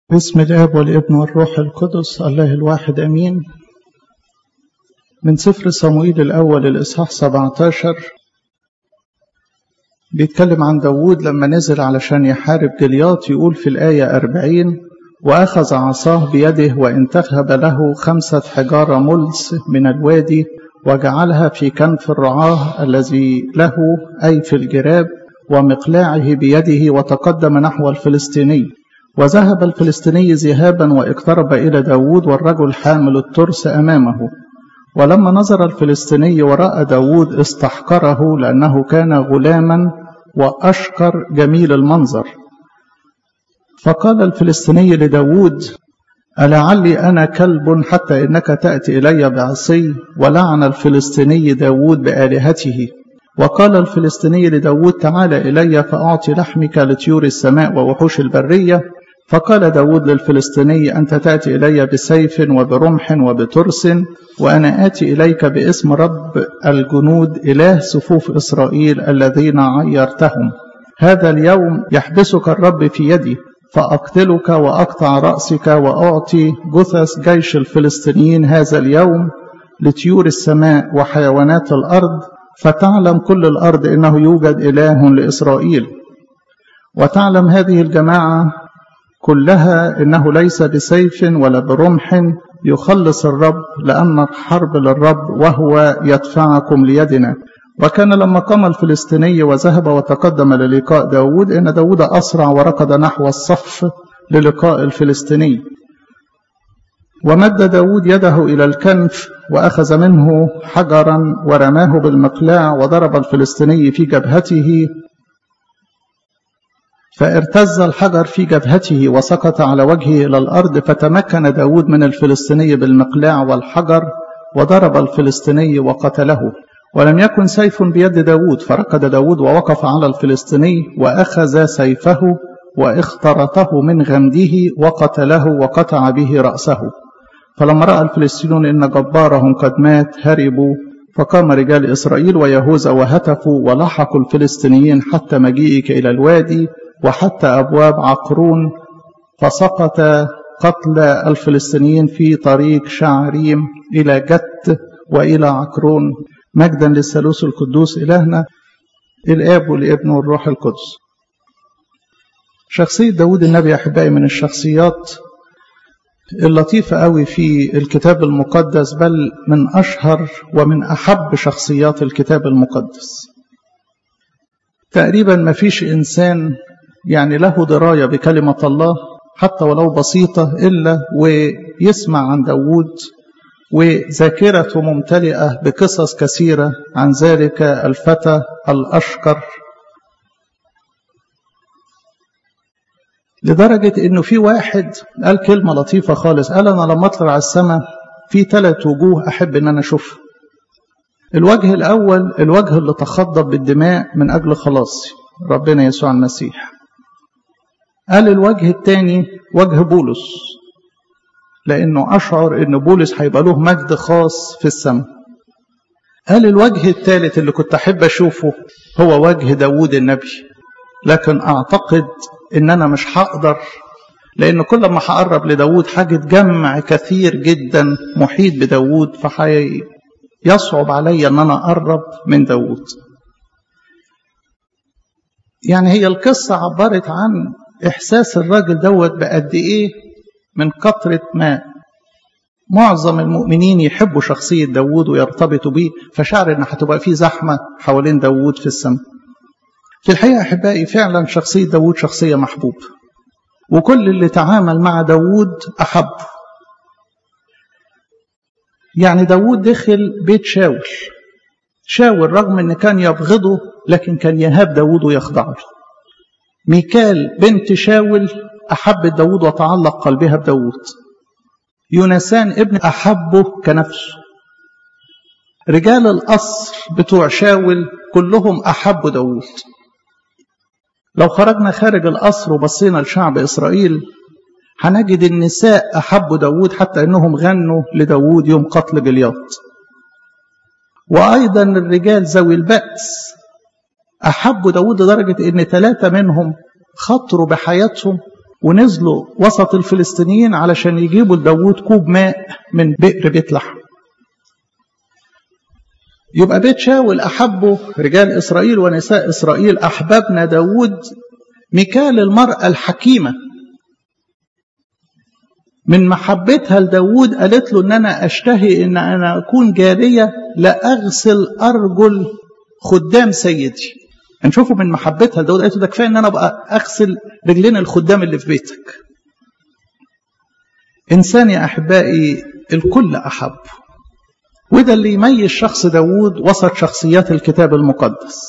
بسم الاب والابن والروح القدس الله الواحد امين من سفر صموئيل الاول الاصحاح 17 بيتكلم عن داوود لما نزل علشان يحارب جلياط يقول في الايه 40 واخذ عصاه بيده وانتخب له خمسه حجاره ملس من الوادي وجعلها في كنف الرعاه الذي له اي في الجراب ومقلاعه بيده وتقدم نحو الفلسطيني وذهب الفلسطيني ذهابا واقترب إلى داود والرجل حامل الترس أمامه ولما نظر الفلسطيني ورأى داود استحقره لأنه كان غلاما وأشقر جميل المنظر فقال الفلسطيني لداود ألعلي أنا كلب حتى إنك تأتي إلي بعصي ولعن الفلسطيني داود بآلهته وقال الفلسطيني لداود تعال إلي فأعطي لحمك لطيور السماء ووحوش البرية فقال داود للفلسطيني أنت تأتي إلي بسيف وبرمح وبترس وأنا آتي إليك باسم رب الجنود إله صفوف إسرائيل الذين عيرتهم هذا اليوم يحبسك الرب في يدي فأقتلك وأقطع رأسك وأعطي جثث جيش الفلسطينيين هذا اليوم لطيور السماء وحيوانات الأرض فتعلم كل الأرض إنه يوجد إله لإسرائيل وتعلم هذه الجماعة كلها إنه ليس بسيف ولا برمح يخلص الرب لأن الحرب للرب وهو يدفعكم ليدنا وكان لما قام الفلسطيني وذهب وتقدم للقاء داود إن داود أسرع وركض نحو الصف للقاء الفلسطيني ومد داود يده إلى الكنف وأخذ منه حجرا ورماه بالمقلاع وضرب الفلسطيني في جبهته فارتز الحجر في جبهته وسقط على وجهه إلى الأرض فتمكن داود من الفلسطيني بالمقلاع والحجر وضرب الفلسطيني وقتله ولم يكن سيف بيد داود فركض داود ووقف على الفلسطيني وأخذ سيفه واخترطه من غمده وقتله وقطع به رأسه فلما رأى الفلسطينيون إن جبارهم قد مات هربوا فقام رجال إسرائيل ويهوذا وهتفوا ولحقوا الفلسطينيين حتى مجيئك إلى الوادي وحتى أبواب عقرون فسقط قتل الفلسطينيين في طريق شعريم إلى جت وإلى عقرون مجدا للثالوث القدوس إلهنا الآب والابن والروح القدس شخصية داود النبي أحبائي من الشخصيات اللطيفة قوي في الكتاب المقدس بل من أشهر ومن أحب شخصيات الكتاب المقدس تقريبا ما فيش إنسان يعني له دراية بكلمة الله حتى ولو بسيطة إلا ويسمع عن داود وذاكرته ممتلئة بقصص كثيرة عن ذلك الفتى الأشقر لدرجة إنه في واحد قال كلمة لطيفة خالص قال أنا لما أطلع على السماء في ثلاث وجوه أحب إن أنا أشوفها الوجه الأول الوجه اللي تخضب بالدماء من أجل خلاصي ربنا يسوع المسيح قال الوجه الثاني وجه بولس لأنه أشعر إن بولس هيبقى له مجد خاص في السماء قال الوجه الثالث اللي كنت أحب أشوفه هو وجه داود النبي لكن أعتقد إن أنا مش هقدر لأن كل ما هقرب لداود حاجة جمع كثير جدا محيط بداود فحي يصعب علي أن أنا أقرب من داود يعني هي القصة عبرت عن إحساس الراجل دوت بقد إيه من قطرة ماء معظم المؤمنين يحبوا شخصية داود ويرتبطوا بيه فشعر إن هتبقى في زحمة حوالين داود في السماء في الحقيقة أحبائي فعلا شخصية داود شخصية محبوب وكل اللي تعامل مع داود أحبه يعني داود دخل بيت شاول شاول رغم أن كان يبغضه لكن كان يهاب داود ويخضع له ميكال بنت شاول أحبت داود وتعلق قلبها بداود يونسان ابن أحبه كنفسه رجال القصر بتوع شاول كلهم أحبوا داود لو خرجنا خارج القصر وبصينا لشعب إسرائيل هنجد النساء أحبوا داود حتى أنهم غنوا لداود يوم قتل جلياط وأيضا الرجال ذوي البأس أحبوا داود لدرجة أن ثلاثة منهم خطروا بحياتهم ونزلوا وسط الفلسطينيين علشان يجيبوا لداود كوب ماء من بئر بيت لحم يبقى بيت شاول أحبه رجال إسرائيل ونساء إسرائيل أحببنا داود ميكال المرأة الحكيمة من محبتها لداود قالت له ان انا اشتهي ان انا اكون جارية لاغسل ارجل خدام سيدي نشوفه من محبتها لداود قالت له ده كفايه ان انا ابقى اغسل رجلين الخدام اللي في بيتك انسان يا احبائي الكل احب وده اللي يميز شخص داود وسط شخصيات الكتاب المقدس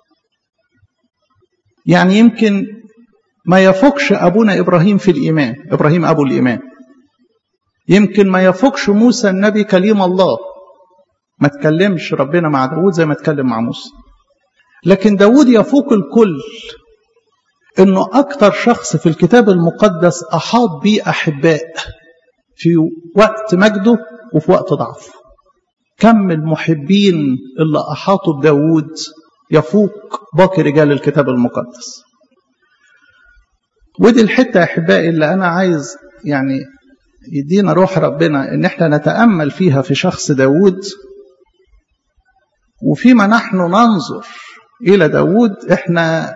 يعني يمكن ما يفوقش ابونا ابراهيم في الايمان ابراهيم ابو الايمان يمكن ما يفوقش موسى النبي كليم الله ما تكلمش ربنا مع داود زي ما تكلم مع موسى لكن داود يفوق الكل انه اكتر شخص في الكتاب المقدس احاط به احباء في وقت مجده وفي وقت ضعفه كم المحبين اللي احاطوا بداود يفوق باقي رجال الكتاب المقدس ودي الحته يا احبائي اللي انا عايز يعني يدينا روح ربنا ان احنا نتامل فيها في شخص داود وفيما نحن ننظر الى داود احنا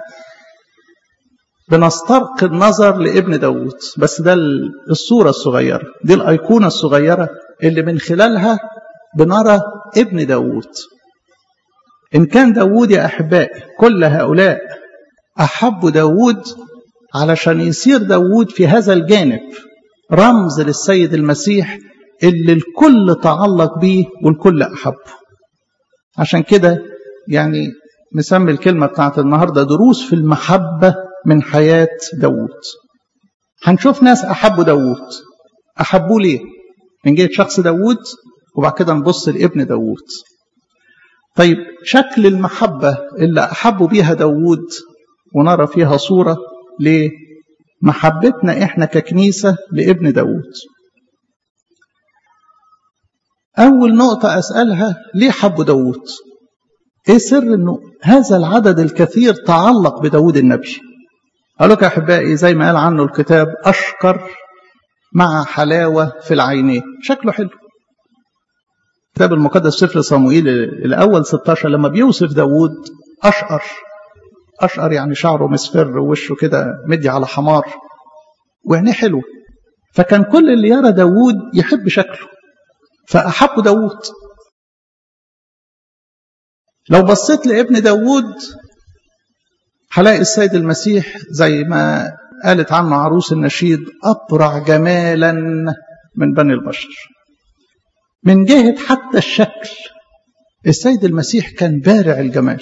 بنسترقي النظر لابن داود بس ده الصوره الصغيره دي الايقونه الصغيره اللي من خلالها بنرى ابن داود ان كان داود يا احبائي كل هؤلاء احبوا داود علشان يصير داود في هذا الجانب رمز للسيد المسيح اللي الكل تعلق بيه والكل أحبه عشان كده يعني نسمي الكلمة بتاعت النهاردة دروس في المحبة من حياة داود هنشوف ناس أحبوا داود أحبوه ليه من جهة شخص داود وبعد كده نبص لابن داود طيب شكل المحبة اللي أحبوا بيها داود ونرى فيها صورة ليه محبتنا احنا ككنيسة لابن داود أول نقطة أسألها ليه حبوا داود إيه سر أنه هذا العدد الكثير تعلق بداود النبي قال لك يا أحبائي زي ما قال عنه الكتاب أشكر مع حلاوة في العينين شكله حلو الكتاب المقدس سفر صموئيل الأول 16 لما بيوصف داود أشقر أشقر يعني شعره مصفر ووشه كده مدي على حمار وعينيه حلوة فكان كل اللي يرى داود يحب شكله فأحبوا داود لو بصيت لابن داود هلاقي السيد المسيح زي ما قالت عنه عروس النشيد أبرع جمالا من بني البشر من جهة حتى الشكل السيد المسيح كان بارع الجمال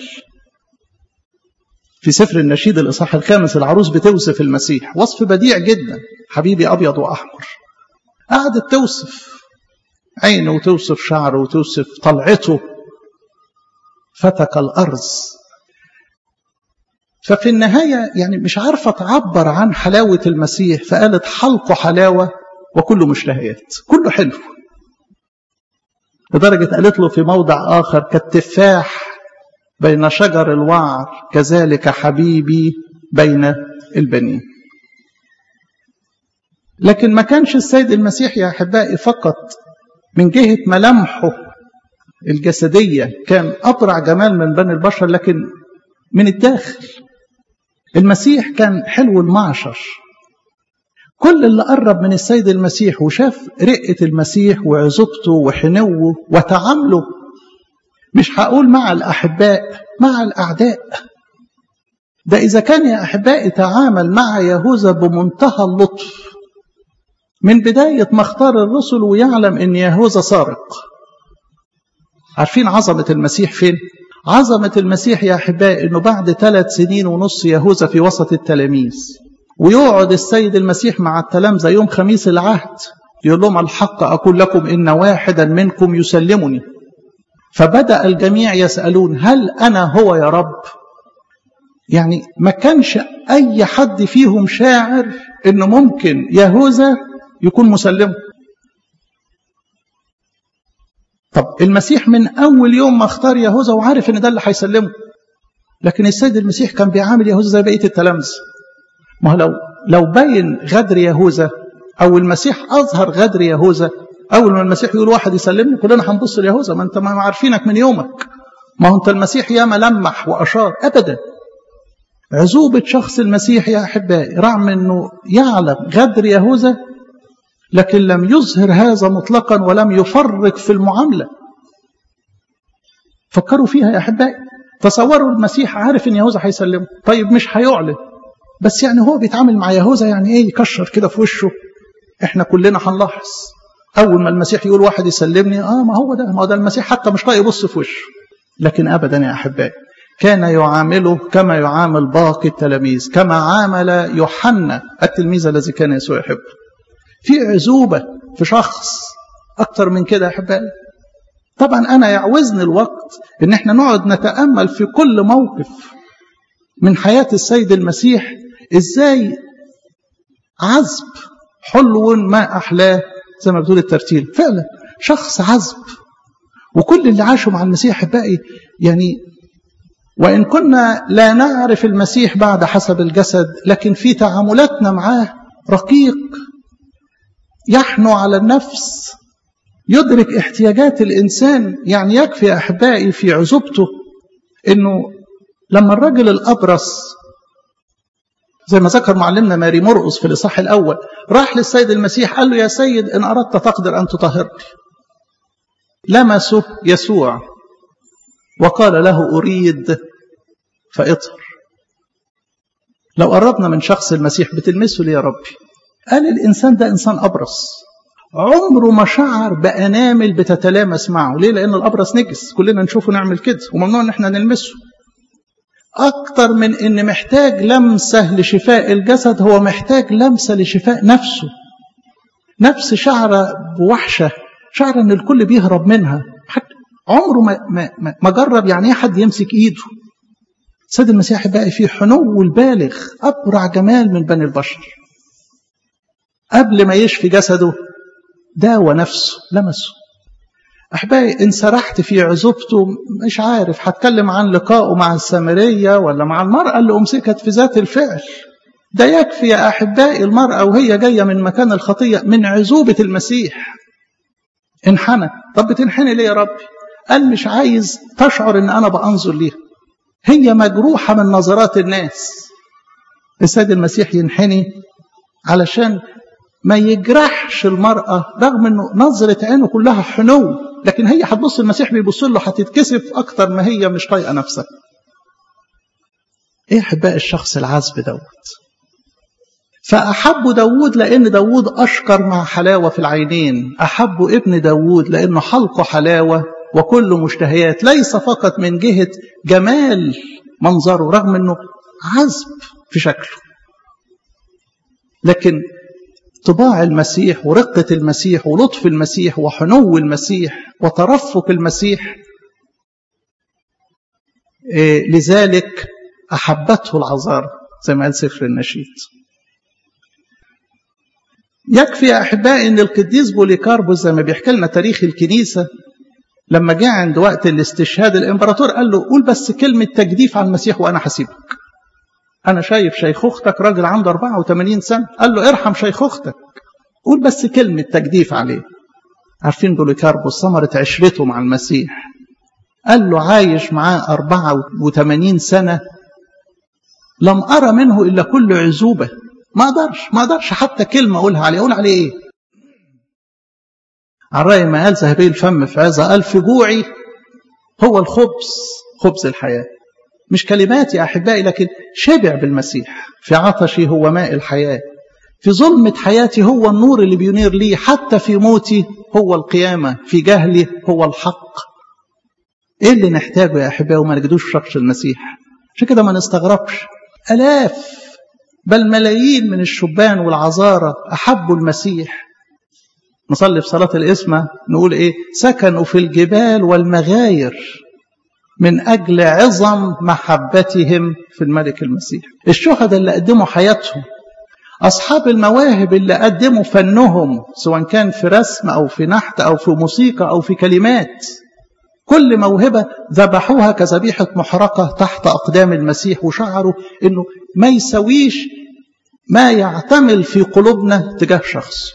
في سفر النشيد الإصحاح الخامس العروس بتوصف المسيح وصف بديع جدا حبيبي أبيض وأحمر قعدت توصف عينه وتوصف شعره وتوصف طلعته فتك الأرض ففي النهاية يعني مش عارفة تعبر عن حلاوة المسيح فقالت حلقه حلاوة وكله مشتهيات كله حلو لدرجة قالت له في موضع آخر كالتفاح بين شجر الوعر كذلك حبيبي بين البنين لكن ما كانش السيد المسيح يا أحبائي فقط من جهة ملامحه الجسدية كان أبرع جمال من بني البشر لكن من الداخل المسيح كان حلو المعشر كل اللي قرب من السيد المسيح وشاف رقة المسيح وعزوبته وحنوه وتعامله مش هقول مع الأحباء مع الأعداء ده إذا كان يا أحبائي تعامل مع يهوذا بمنتهى اللطف من بداية ما اختار الرسل ويعلم أن يهوذا سارق عارفين عظمة المسيح فين؟ عظمة المسيح يا أحبائي أنه بعد ثلاث سنين ونص يهوذا في وسط التلاميذ ويقعد السيد المسيح مع التلامذة يوم خميس العهد يقول لهم الحق أقول لكم إن واحدا منكم يسلمني فبدأ الجميع يسألون هل أنا هو يا رب يعني ما كانش أي حد فيهم شاعر إنه ممكن يهوذا يكون مسلمه طب المسيح من أول يوم ما اختار يهوذا وعارف إن ده اللي هيسلمه لكن السيد المسيح كان بيعامل يهوذا زي بقية التلامذة ما هو لو لو بين غدر يهوذا او المسيح اظهر غدر يهوذا اول ما المسيح يقول واحد يسلمني كلنا هنبص ليهوذا ما انت ما عارفينك من يومك ما هو انت المسيح ياما لمح واشار ابدا عزوبة شخص المسيح يا احبائي رغم انه يعلم غدر يهوذا لكن لم يظهر هذا مطلقا ولم يفرق في المعاملة فكروا فيها يا احبائي تصوروا المسيح عارف ان يهوذا هيسلمه طيب مش هيعلن بس يعني هو بيتعامل مع يهوذا يعني ايه يكشر كده في وشه احنا كلنا هنلاحظ اول ما المسيح يقول واحد يسلمني اه ما هو ده ما هو ده المسيح حتى مش طايق يبص في وشه لكن ابدا يا احبائي كان يعامله كما يعامل باقي التلاميذ كما عامل يوحنا التلميذ الذي كان يسوع يحبه في عزوبه في شخص اكتر من كده يا احبائي طبعا انا يعوزني الوقت ان احنا نقعد نتامل في كل موقف من حياه السيد المسيح ازاي عذب حلو ما احلاه زي ما بتقول الترتيل فعلا شخص عذب وكل اللي عاشوا مع المسيح احبائي يعني وان كنا لا نعرف المسيح بعد حسب الجسد لكن في تعاملاتنا معاه رقيق يحنو على النفس يدرك احتياجات الانسان يعني يكفي يا احبائي في عزوبته انه لما الرجل الابرص زي ما ذكر معلمنا ماري مرقص في الاصحاح الاول راح للسيد المسيح قال له يا سيد ان اردت تقدر ان تطهرني لمسه يسوع وقال له اريد فاطهر لو قربنا من شخص المسيح بتلمسه ليه يا ربي قال الانسان ده انسان ابرص عمره ما شعر بانامل بتتلامس معه ليه لان الابرص نجس كلنا نشوفه نعمل كده وممنوع ان احنا نلمسه أكتر من إن محتاج لمسة لشفاء الجسد هو محتاج لمسة لشفاء نفسه نفس شعر بوحشة شعر إن الكل بيهرب منها حتى عمره ما, ما, ما جرب يعني ايه حد يمسك إيده سيد المسيح بقى في حنو البالغ أبرع جمال من بني البشر قبل ما يشفي جسده داوى نفسه لمسه أحبائي إن سرحت في عزوبته مش عارف هتكلم عن لقائه مع السامرية ولا مع المرأة اللي أمسكت في ذات الفعل ده يكفي يا أحبائي المرأة وهي جاية من مكان الخطية من عزوبة المسيح انحنى طب بتنحني ليه يا ربي قال مش عايز تشعر ان انا بانظر ليها هي مجروحة من نظرات الناس السيد المسيح ينحني علشان ما يجرحش المرأة رغم انه نظرة عينه كلها حنو لكن هي هتبص المسيح بيبص له هتتكسف اكتر ما هي مش طايقة نفسها ايه احباء الشخص العذب دوت فأحبوا داود لأن داود أشكر مع حلاوة في العينين أحبوا ابن داود لأنه حلقه حلاوة وكل مشتهيات ليس فقط من جهة جمال منظره رغم أنه عذب في شكله لكن طباع المسيح ورقة المسيح ولطف المسيح وحنو المسيح وترفق المسيح إيه لذلك أحبته العذارى زي ما قال سفر النشيد يكفي يا أحبائي أن القديس بوليكاربوس زي ما بيحكي لنا تاريخ الكنيسة لما جاء عند وقت الاستشهاد الإمبراطور قال له قول بس كلمة تجديف على المسيح وأنا حسيبك أنا شايف شيخوختك راجل عنده 84 سنة قال له ارحم شيخوختك قول بس كلمة تجديف عليه عارفين بوليكاربوس ثمرة عشرته مع المسيح قال له عايش معاه 84 سنة لم أرى منه إلا كل عزوبة ما أقدرش ما أقدرش حتى كلمة أقولها عليه أقول عليه إيه عن رأي ما قال ذهبي الفم في هذا قال في جوعي هو الخبز خبز الحياة مش كلمات يا أحبائي لكن شبع بالمسيح في عطشي هو ماء الحياة في ظلمة حياتي هو النور اللي بينير لي حتى في موتي هو القيامة في جهلي هو الحق ايه اللي نحتاجه يا احبائي وما نجدوش شخص المسيح عشان كده ما نستغربش الاف بل ملايين من الشبان والعذارى احبوا المسيح نصلي في صلاة الإسمة نقول إيه سكنوا في الجبال والمغاير من أجل عظم محبتهم في الملك المسيح الشهداء اللي قدموا حياتهم أصحاب المواهب اللي قدموا فنهم سواء كان في رسم أو في نحت أو في موسيقى أو في كلمات كل موهبة ذبحوها كذبيحة محرقة تحت أقدام المسيح وشعروا أنه ما يسويش ما يعتمل في قلوبنا تجاه شخص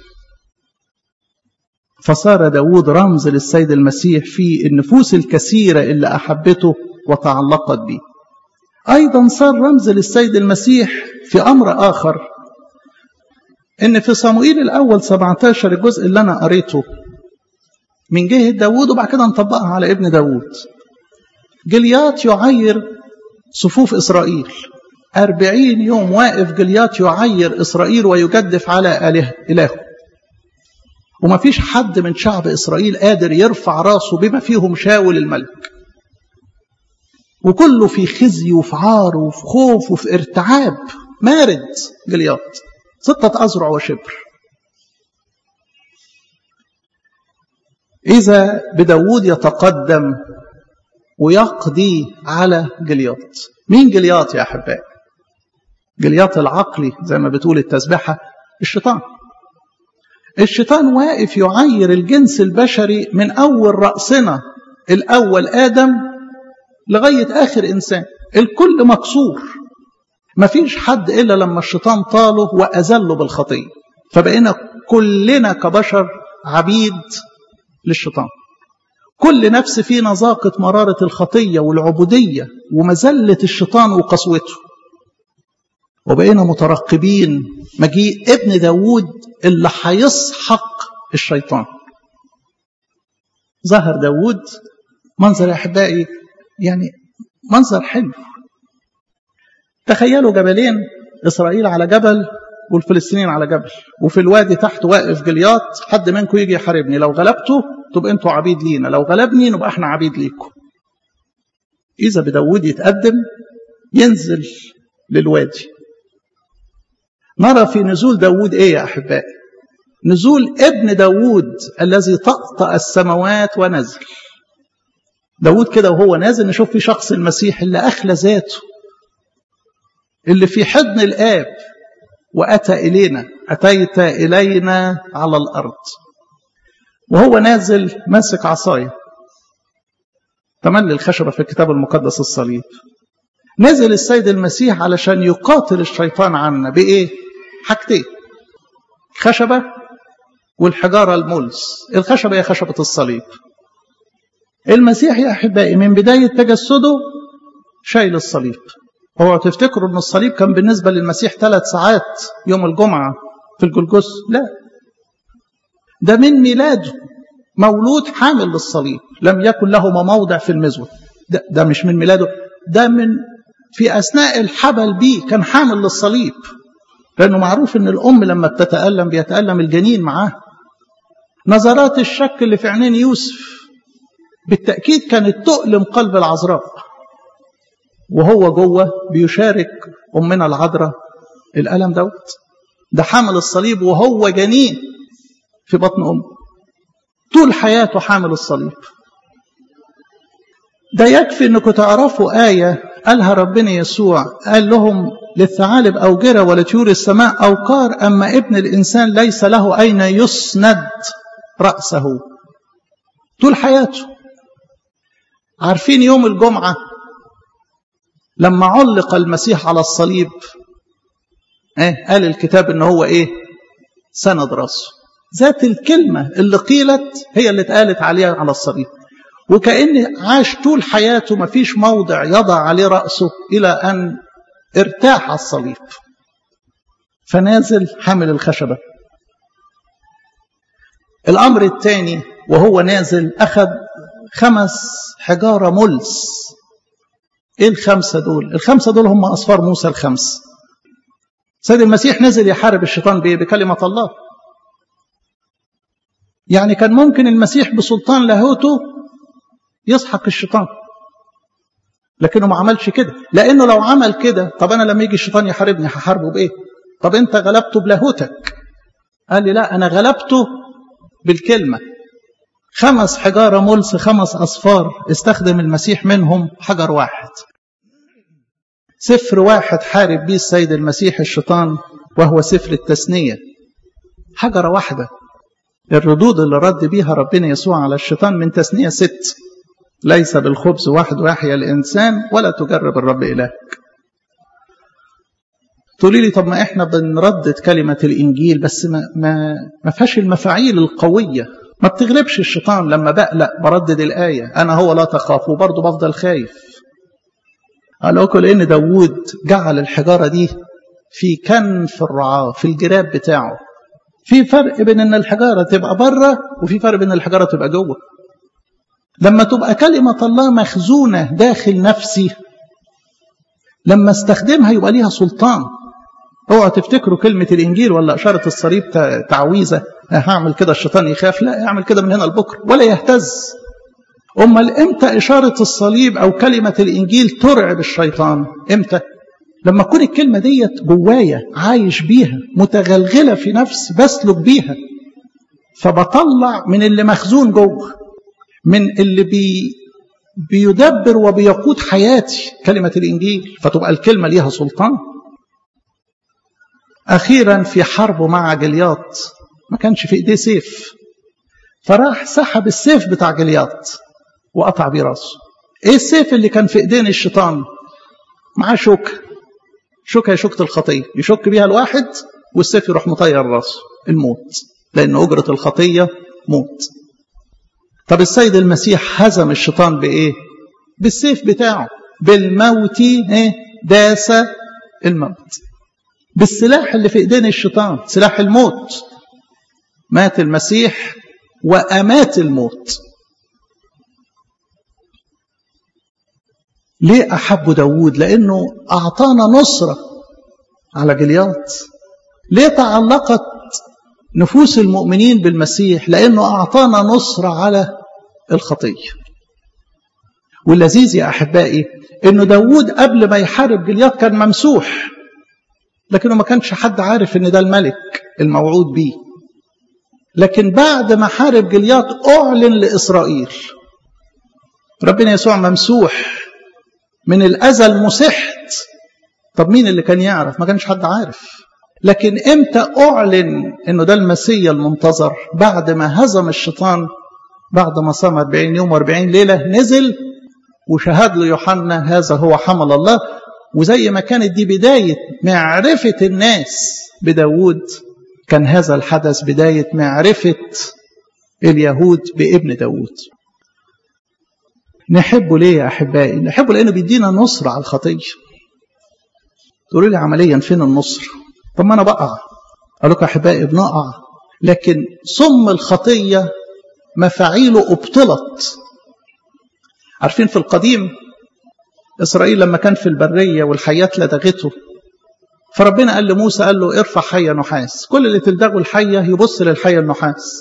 فصار داود رمز للسيد المسيح في النفوس الكثيرة اللي أحبته وتعلقت به أيضا صار رمز للسيد المسيح في أمر آخر إن في صموئيل الأول 17 الجزء اللي أنا قريته من جهة داود وبعد كده نطبقها على ابن داود جليات يعير صفوف إسرائيل أربعين يوم واقف جليات يعير إسرائيل ويجدف على آله إلهه وما فيش حد من شعب إسرائيل قادر يرفع راسه بما فيهم شاول الملك وكله في خزي وفي عار وفي خوف وفي ارتعاب مارد جليات ستة أذرع وشبر إذا بداود يتقدم ويقضي على جليات مين جليات يا أحبائي جليات العقلي زي ما بتقول التسبحة الشيطان الشيطان واقف يعير الجنس البشري من أول رأسنا الأول آدم لغاية آخر إنسان الكل مكسور مفيش حد إلا لما الشيطان طاله وأذله بالخطية فبقينا كلنا كبشر عبيد للشيطان كل نفس فينا ذاقت مرارة الخطية والعبودية ومزلة الشيطان وقسوته وبقينا مترقبين مجيء ابن داود اللي هيسحق الشيطان ظهر داود منظر يا أحبائي يعني منظر حلو تخيلوا جبلين إسرائيل على جبل والفلسطينيين على جبل وفي الوادي تحت واقف جليات حد منكم يجي يحاربني لو غلبته تبقى انتوا عبيد لينا لو غلبني نبقى احنا عبيد ليكم إذا بداود يتقدم ينزل للوادي نرى في نزول داود ايه يا احبائي نزول ابن داود الذي طأطأ السماوات ونزل داود كده وهو نازل نشوف في شخص المسيح اللي أخلى ذاته اللي في حضن الآب وأتى إلينا أتيت إلينا على الأرض وهو نازل ماسك عصاية تملي الخشبة في الكتاب المقدس الصليب نزل السيد المسيح علشان يقاتل الشيطان عنا بإيه؟ حاجتين خشبة والحجارة الملس الخشبة هي خشبة الصليب المسيح يا أحبائي من بداية تجسده شايل الصليب هو تفتكروا أن الصليب كان بالنسبة للمسيح ثلاث ساعات يوم الجمعة في الجلجس لا ده من ميلاده مولود حامل للصليب لم يكن له موضع في المزود ده, ده مش من ميلاده ده من في أثناء الحبل بيه كان حامل للصليب لأنه معروف أن الأم لما بتتألم بيتألم الجنين معاه نظرات الشك اللي في عينين يوسف بالتأكيد كانت تؤلم قلب العذراء وهو جوه بيشارك أمنا العذراء الألم دوت ده حامل الصليب وهو جنين في بطن أمه طول حياته حامل الصليب ده يكفي انكم تعرفوا آية قالها ربنا يسوع قال لهم للثعالب أوجرة ولطيور السماء أوقار أما ابن الإنسان ليس له أين يسند رأسه طول حياته عارفين يوم الجمعة لما علق المسيح على الصليب ايه قال الكتاب ان هو ايه سند راسه ذات الكلمة اللي قيلت هي اللي اتقالت عليها على الصليب وكأن عاش طول حياته ما فيش موضع يضع عليه رأسه إلى أن ارتاح على الصليب فنازل حامل الخشبة الأمر الثاني وهو نازل أخذ خمس حجارة ملس إيه الخمسة دول الخمسة دول هم أصفار موسى الخمس سيد المسيح نزل يحارب الشيطان بكلمة الله يعني كان ممكن المسيح بسلطان لاهوته يسحق الشيطان لكنه ما عملش كده لانه لو عمل كده طب انا لما يجي الشيطان يحاربني هحاربه بايه طب انت غلبته بلاهوتك قال لي لا انا غلبته بالكلمه خمس حجارة ملس خمس أصفار استخدم المسيح منهم حجر واحد سفر واحد حارب به السيد المسيح الشيطان وهو سفر التثنية حجرة واحدة الردود اللي رد بيها ربنا يسوع على الشيطان من تثنية ست ليس بالخبز وحده يحيا الإنسان ولا تجرب الرب إلهك تقولي لي طب ما احنا بنردد كلمة الإنجيل بس ما, ما, ما فيهاش المفاعيل القوية ما بتغلبش الشيطان لما بقلق بردد الآية أنا هو لا تخاف وبرضه بفضل خايف قال لكم لأن داوود جعل الحجارة دي في كنف الرعاة في الجراب بتاعه في فرق بين ان الحجاره تبقى بره وفي فرق بين الحجاره تبقى جوه لما تبقى كلمه الله مخزونه داخل نفسي لما استخدمها يبقى ليها سلطان اوعوا تفتكروا كلمه الانجيل ولا اشاره الصليب تعويذه هعمل كده الشيطان يخاف لا اعمل كده من هنا لبكره ولا يهتز امال امتى اشاره الصليب او كلمه الانجيل ترعب الشيطان امتى لما تكون الكلمة ديت جوايا عايش بيها متغلغلة في نفسي بسلك بيها فبطلع من اللي مخزون جوه من اللي بي بيدبر وبيقود حياتي كلمة الإنجيل فتبقى الكلمة ليها سلطان أخيرا في حربه مع جلياط ما كانش في إيديه سيف فراح سحب السيف بتاع جلياط وقطع بيه راسه ايه السيف اللي كان في ايدين الشيطان معاه شوكه شوكة هي شوكة الخطية يشك بيها الواحد والسيف يروح مطير راسه الموت لأن أجرة الخطية موت طب السيد المسيح هزم الشيطان بإيه بالسيف بتاعه بالموت إيه داس الموت بالسلاح اللي في إيدين الشيطان سلاح الموت مات المسيح وأمات الموت ليه أحب داوود لأنه أعطانا نصرة على جلياط ليه تعلقت نفوس المؤمنين بالمسيح لأنه أعطانا نصرة على الخطية واللذيذ يا أحبائي أنه داوود قبل ما يحارب جلياط كان ممسوح لكنه ما كانش حد عارف أن ده الملك الموعود بيه لكن بعد ما حارب جلياط أعلن لإسرائيل ربنا يسوع ممسوح من الأزل مسحت طب مين اللي كان يعرف ما كانش حد عارف لكن امتى أعلن أنه ده المسيا المنتظر بعد ما هزم الشيطان بعد ما صام 40 يوم و40 ليلة نزل وشهد له يوحنا هذا هو حمل الله وزي ما كانت دي بداية معرفة الناس بداود كان هذا الحدث بداية معرفة اليهود بابن داود نحبه ليه يا أحبائي نحبه لأنه بيدينا نصر على الخطية تقولوا لي عمليا فين النصر طب ما أنا بقع أقول لكم أحبائي بنقع لكن صم الخطية مفاعيله ابطلت عارفين في القديم إسرائيل لما كان في البرية والحيات لدغته فربنا قال لموسى قال له ارفع حية نحاس كل اللي تلدغه الحية يبص للحية النحاس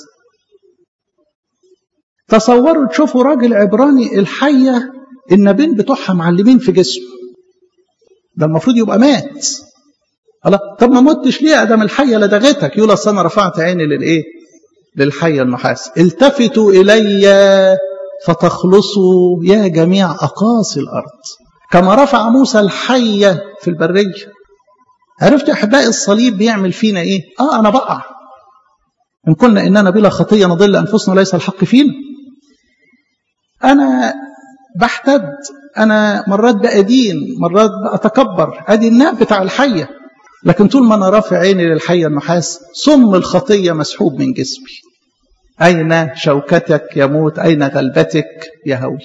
تصوروا تشوفوا راجل عبراني الحية النابين بتوعها معلمين في جسمه ده المفروض يبقى مات الله طب ما متش ليه ادم الحية لدغتك يقول اصل انا رفعت عيني للايه للحية النحاس التفتوا الي فتخلصوا يا جميع اقاصي الارض كما رفع موسى الحية في البرية عرفت احبائي الصليب بيعمل فينا ايه اه انا بقع ان قلنا اننا بلا خطيه نضل انفسنا ليس الحق فينا انا بحتد انا مرات بأدين مرات بأتكبر ادي الناب بتاع الحيه لكن طول ما انا رافع عيني للحيه النحاس صم الخطيه مسحوب من جسمي اين شوكتك يموت اين غلبتك يهوي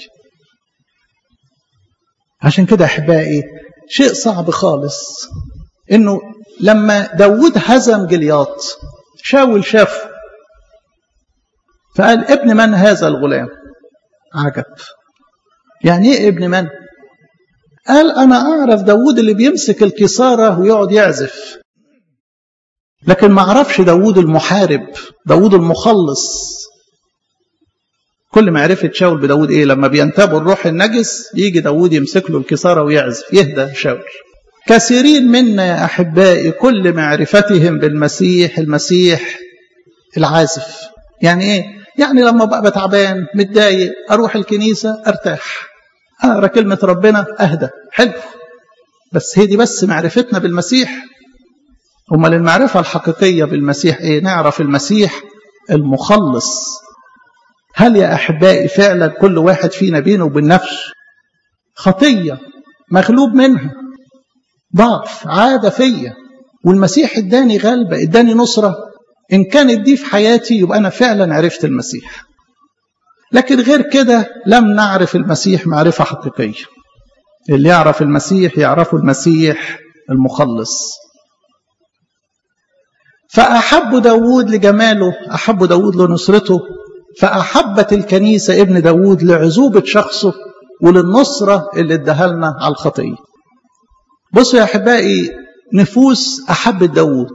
عشان كده احبائي شيء صعب خالص انه لما داود هزم جلياط شاول شافه فقال ابن من هذا الغلام عجب يعني ايه ابن من قال انا اعرف داود اللي بيمسك الكسارة ويقعد يعزف لكن ما اعرفش داود المحارب داود المخلص كل معرفة شاول بداود ايه لما بينتابوا الروح النجس يجي داود يمسك له الكسارة ويعزف يهدى شاول كثيرين منا يا أحبائي كل معرفتهم بالمسيح المسيح العازف يعني إيه؟ يعني لما بقى تعبان متضايق أروح الكنيسة أرتاح أقرأ كلمة ربنا أهدى حلو بس هي دي بس معرفتنا بالمسيح أمال المعرفة الحقيقية بالمسيح إيه؟ نعرف المسيح المخلص هل يا أحبائي فعلا كل واحد فينا بينه وبين نفسه خطية مغلوب منها ضعف عادة فيا والمسيح اداني غلبة اداني نصرة إن كانت دي في حياتي يبقى أنا فعلا عرفت المسيح لكن غير كده لم نعرف المسيح معرفة حقيقية اللي يعرف المسيح يعرفه المسيح المخلص فأحب داود لجماله أحب داود لنصرته فأحبت الكنيسة ابن داود لعزوبة شخصه وللنصرة اللي اداها لنا على الخطية بصوا يا أحبائي نفوس أحبت داود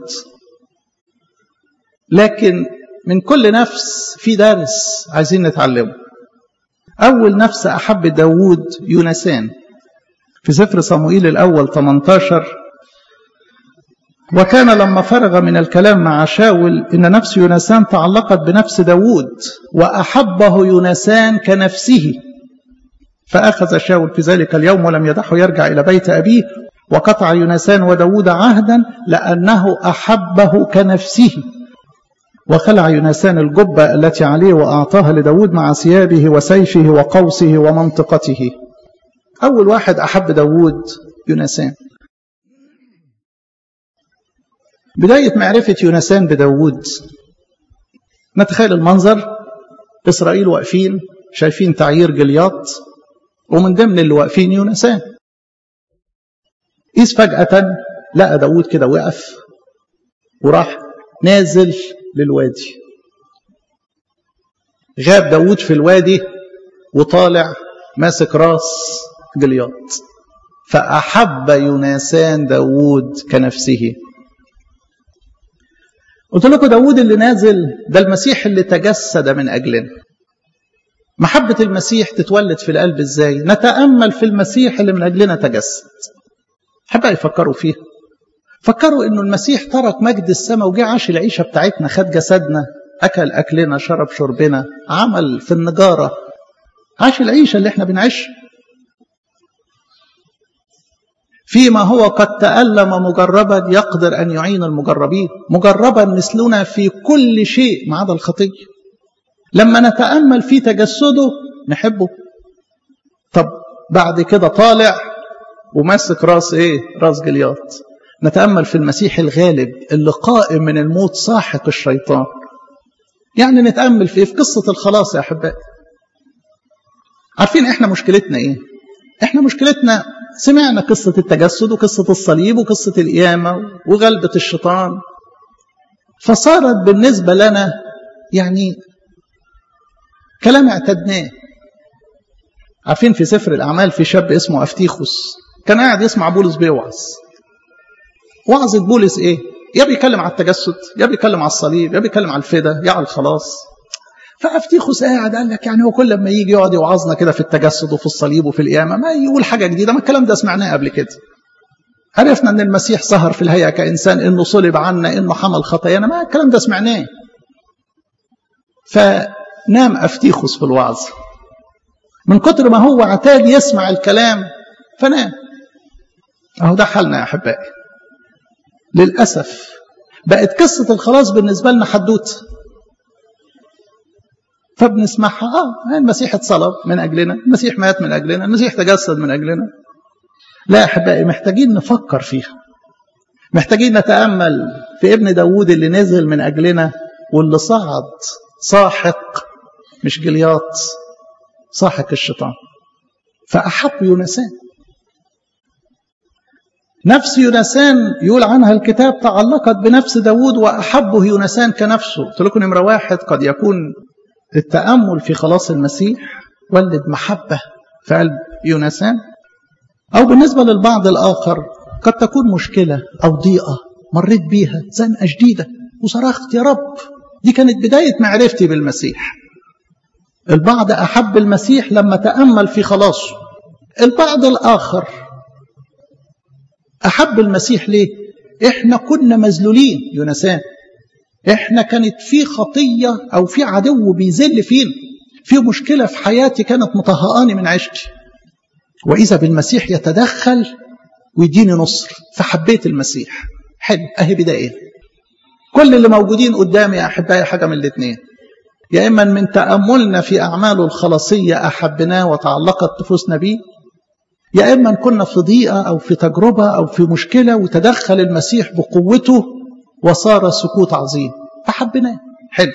لكن من كل نفس في درس عايزين نتعلمه أول نفس أحب داود يونسان في سفر صموئيل الأول 18 وكان لما فرغ من الكلام مع شاول إن نفس يونسان تعلقت بنفس داود وأحبه يونسان كنفسه فأخذ شاول في ذلك اليوم ولم يدعه يرجع إلى بيت أبيه وقطع يونسان وداود عهدا لأنه أحبه كنفسه وخلع يونسان الجبة التي عليه وأعطاها لداود مع ثيابه وسيفه وقوسه ومنطقته أول واحد أحب داود يونسان بداية معرفة يونسان بداود نتخيل المنظر إسرائيل واقفين شايفين تعيير جلياط ومن ضمن اللي واقفين يونسان إذ فجأة لقى داود كده وقف وراح نازل للوادي غاب داود في الوادي وطالع ماسك راس جلياط فأحب يونسان داود كنفسه قلت لكم داود اللي نازل ده المسيح اللي تجسد من أجلنا محبة المسيح تتولد في القلب ازاي نتأمل في المسيح اللي من أجلنا تجسد حبا يفكروا فيه فكروا انه المسيح ترك مجد السماء وجه عاش العيشة بتاعتنا خد جسدنا أكل أكلنا شرب شربنا عمل في النجارة عاش العيشة اللي احنا بنعيش فيما هو قد تألم مجربا يقدر أن يعين المجربين مجربا مثلنا في كل شيء ما عدا الخطية لما نتأمل في تجسده نحبه طب بعد كده طالع وماسك راس ايه راس جلياط نتأمل في المسيح الغالب اللي قائم من الموت ساحق الشيطان يعني نتأمل في في قصة الخلاص يا أحبائي عارفين احنا مشكلتنا ايه احنا مشكلتنا سمعنا قصة التجسد وقصة الصليب وقصة القيامة وغلبة الشيطان فصارت بالنسبة لنا يعني كلام اعتدناه عارفين في سفر الأعمال في شاب اسمه أفتيخوس كان قاعد يسمع بولس بيوعظ وعظة بولس ايه يا بيتكلم على التجسد يا بيتكلم على الصليب يا بيتكلم على الفدا يا على الخلاص فافتيخوس قاعد قال لك يعني هو كل لما يجي يقعد يوعظنا كده في التجسد وفي الصليب وفي القيامه ما يقول حاجه جديده ما الكلام ده سمعناه قبل كده عرفنا ان المسيح ظهر في الهيئه كانسان انه صلب عنا انه حمل خطايانا ما الكلام ده سمعناه فنام افتيخوس في الوعظ من كتر ما هو اعتاد يسمع الكلام فنام اهو ده حالنا يا احبائي للاسف بقت قصه الخلاص بالنسبه لنا حدوته فبنسمعها اه المسيح اتصلب من اجلنا المسيح مات من اجلنا المسيح تجسد من اجلنا لا احبائي محتاجين نفكر فيها محتاجين نتامل في ابن داوود اللي نزل من اجلنا واللي صعد ساحق مش جلياط ساحق الشيطان فاحب يونسان نفس يونسان يقول عنها الكتاب تعلقت بنفس داود وأحبه يونسان كنفسه قلت لكم نمرة واحد قد يكون التأمل في خلاص المسيح ولد محبة في قلب يونسان أو بالنسبة للبعض الآخر قد تكون مشكلة أو ضيقة مريت بيها زنقة شديدة وصرخت يا رب دي كانت بداية معرفتي بالمسيح البعض أحب المسيح لما تأمل في خلاصه البعض الآخر أحب المسيح ليه إحنا كنا مذلولين يونسان إحنا كانت في خطية أو في عدو بيذل فينا في مشكلة في حياتي كانت مطهقاني من عيشتي وإذا بالمسيح يتدخل ويديني نصر فحبيت المسيح حلو أهي بداية كل اللي موجودين قدامي يا أحبائي حاجة من الاثنين يا إما من تأملنا في أعماله الخلاصية أحبناه وتعلقت نفوسنا به يا إما كنا في ضيقة أو في تجربة أو في مشكلة وتدخل المسيح بقوته وصار سكوت عظيم فحبناه حلو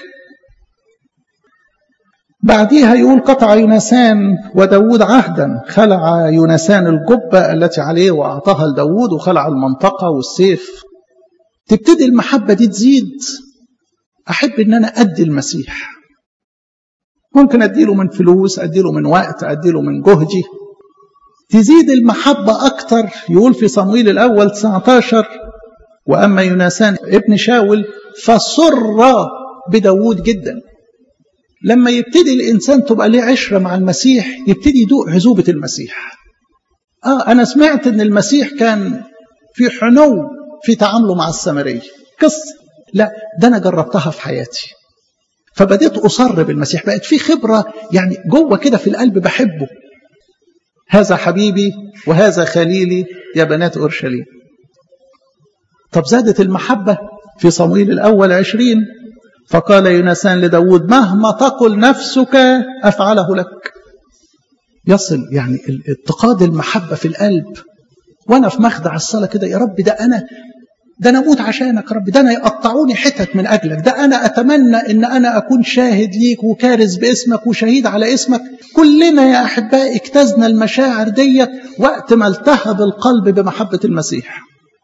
بعديها يقول قطع يونسان وداود عهدا خلع يونسان الجبة التي عليه وأعطاها لداود وخلع المنطقة والسيف تبتدي المحبة دي تزيد أحب إن أنا أدي المسيح ممكن أديله من فلوس أديله من وقت أديله من جهدي تزيد المحبة أكتر يقول في صمويل الأول 19 وأما يونسان ابن شاول فسر بداود جدا لما يبتدي الإنسان تبقى ليه عشرة مع المسيح يبتدي يدوق عزوبة المسيح آه أنا سمعت أن المسيح كان في حنو في تعامله مع السامرية قصة لا ده أنا جربتها في حياتي فبديت أصر بالمسيح بقت في خبرة يعني جوه كده في القلب بحبه هذا حبيبي وهذا خليلي يا بنات أورشليم طب زادت المحبة في صمويل الأول عشرين فقال يونسان لداود مهما تقل نفسك أفعله لك يصل يعني اتقاد المحبة في القلب وأنا في مخدع الصلاة كده يا رب ده أنا ده أنا أموت عشانك يا رب ده أنا يقطعوني حتت من أجلك ده أنا أتمنى إن أنا أكون شاهد ليك وكارز باسمك وشهيد على اسمك كلنا يا أحبائي اجتزنا المشاعر ديت وقت ما التهب القلب بمحبة المسيح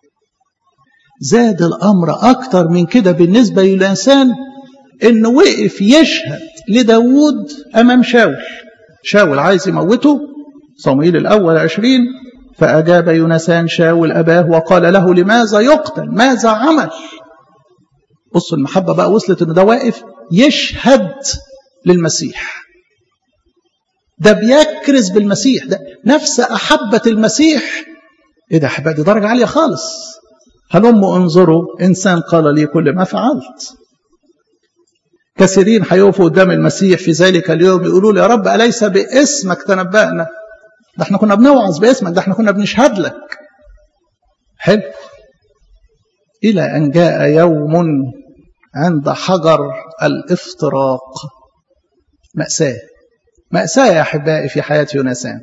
زاد الأمر أكتر من كده بالنسبة للإنسان إنه وقف يشهد لداود أمام شاول شاول عايز يموته صمويل الأول عشرين فأجاب يونسان شاول أباه وقال له لماذا يقتل ماذا عمل بصوا المحبة بقى وصلت إنه ده واقف يشهد للمسيح ده بيكرز بالمسيح ده نفس أحبة المسيح إيه ده أحبائي دي درجة عالية خالص هلم انظروا إنسان قال لي كل ما فعلت كثيرين هيقفوا قدام المسيح في ذلك اليوم يقولوا له يا رب أليس باسمك تنبأنا ده احنا كنا بنوعظ باسمك ده احنا كنا بنشهد لك حلو إلى أن جاء يوم عند حجر الافتراق مأساة مأساة يا أحبائي في حياة يونسان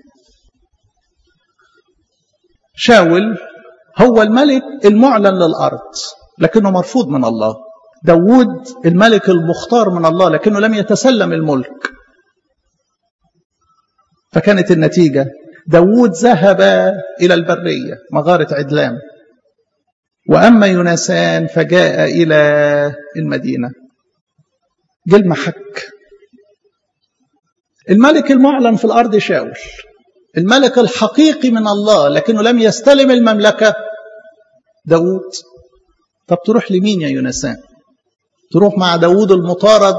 شاول هو الملك المعلن للأرض لكنه مرفوض من الله داود الملك المختار من الله لكنه لم يتسلم الملك فكانت النتيجة داود ذهب إلى البرية مغارة عدلام وأما يونسان فجاء إلى المدينة جه المحك الملك المعلن في الأرض شاول الملك الحقيقي من الله لكنه لم يستلم المملكة داود طب تروح لمين يا يونسان تروح مع داود المطارد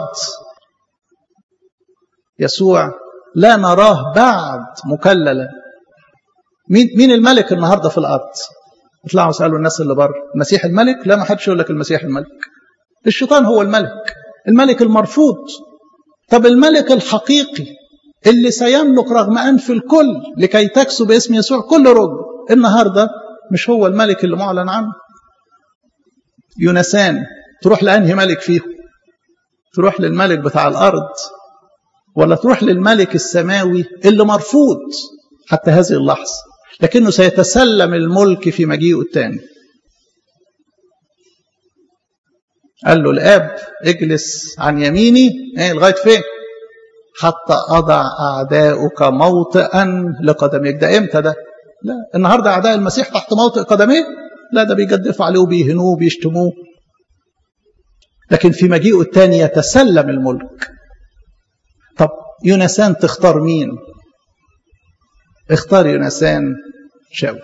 يسوع لا نراه بعد مكللا مين مين الملك النهارده في الارض اطلعوا اسالوا الناس اللي بره المسيح الملك لا ما حدش يقول لك المسيح الملك الشيطان هو الملك الملك المرفوض طب الملك الحقيقي اللي سيملك رغم انف الكل لكي تكسو باسم يسوع كل رجل النهارده مش هو الملك اللي معلن عنه يونسان تروح لانهي ملك فيهم تروح للملك بتاع الارض ولا تروح للملك السماوي اللي مرفوض حتى هذه اللحظة لكنه سيتسلم الملك في مجيئه الثاني قال له الآب اجلس عن يميني ايه لغاية فين حتى أضع أعداؤك موطئا لقدميك ده إمتى ده لا النهاردة أعداء المسيح تحت موطئ قدميه لا ده بيجدفوا عليه وبيهنوه وبيشتموه لكن في مجيئه الثاني يتسلم الملك طب يونسان تختار مين اختار يونسان شاول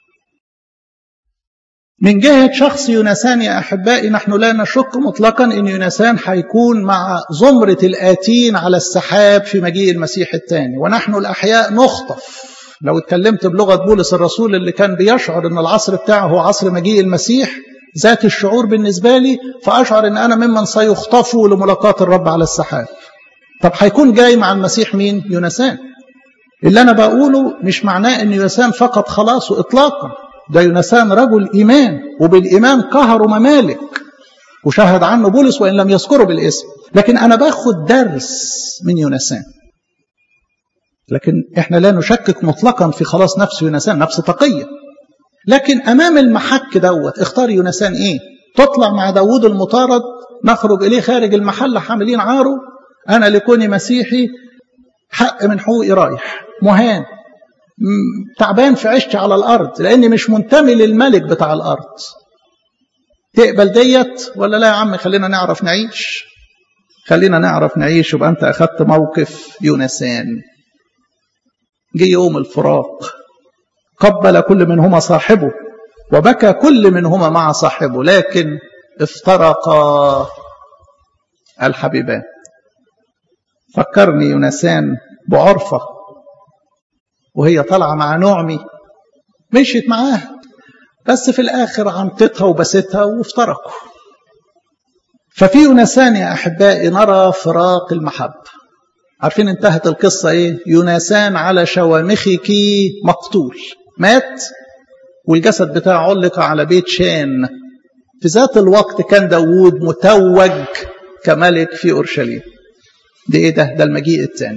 من جهة شخص يونسان يا أحبائي نحن لا نشك مطلقا أن يونسان حيكون مع زمرة الآتين على السحاب في مجيء المسيح الثاني ونحن الأحياء نخطف لو اتكلمت بلغة بولس الرسول اللي كان بيشعر أن العصر بتاعه هو عصر مجيء المسيح ذات الشعور بالنسبة لي فأشعر أن أنا ممن سيخطفوا لملاقاة الرب على السحاب طب هيكون جاي مع المسيح مين يونسان اللي أنا بقوله مش معناه أن يونسان فقط خلاص إطلاقا ده يونسان رجل إيمان وبالإيمان قهر ممالك وشهد عنه بولس وإن لم يذكره بالاسم لكن أنا باخد درس من يونسان لكن احنا لا نشكك مطلقا في خلاص نفس يونسان نفس تقية لكن امام المحك دوت اختار يونسان ايه تطلع مع داوود المطارد نخرج اليه خارج المحل حاملين عاره انا لكوني مسيحي حق من حقوقي رايح مهان تعبان في عشتي على الارض لاني مش منتمي للملك بتاع الارض تقبل ديت ولا لا يا عم خلينا نعرف نعيش خلينا نعرف نعيش يبقى انت اخذت موقف يونسان جه يوم الفراق قبل كل منهما صاحبه وبكى كل منهما مع صاحبه لكن افترقا الحبيبان فكرني يونسان بعرفة وهي طالعة مع نعمي مشيت معاها بس في الآخر عنطتها وبستها وافترقوا ففي يونسان يا أحبائي نرى فراق المحبة عارفين انتهت القصة ايه يونسان على شوامخك مقتول مات والجسد بتاعه علق على بيت شان في ذات الوقت كان داوود متوج كملك في أورشليم ده ايه ده ده المجيء الثاني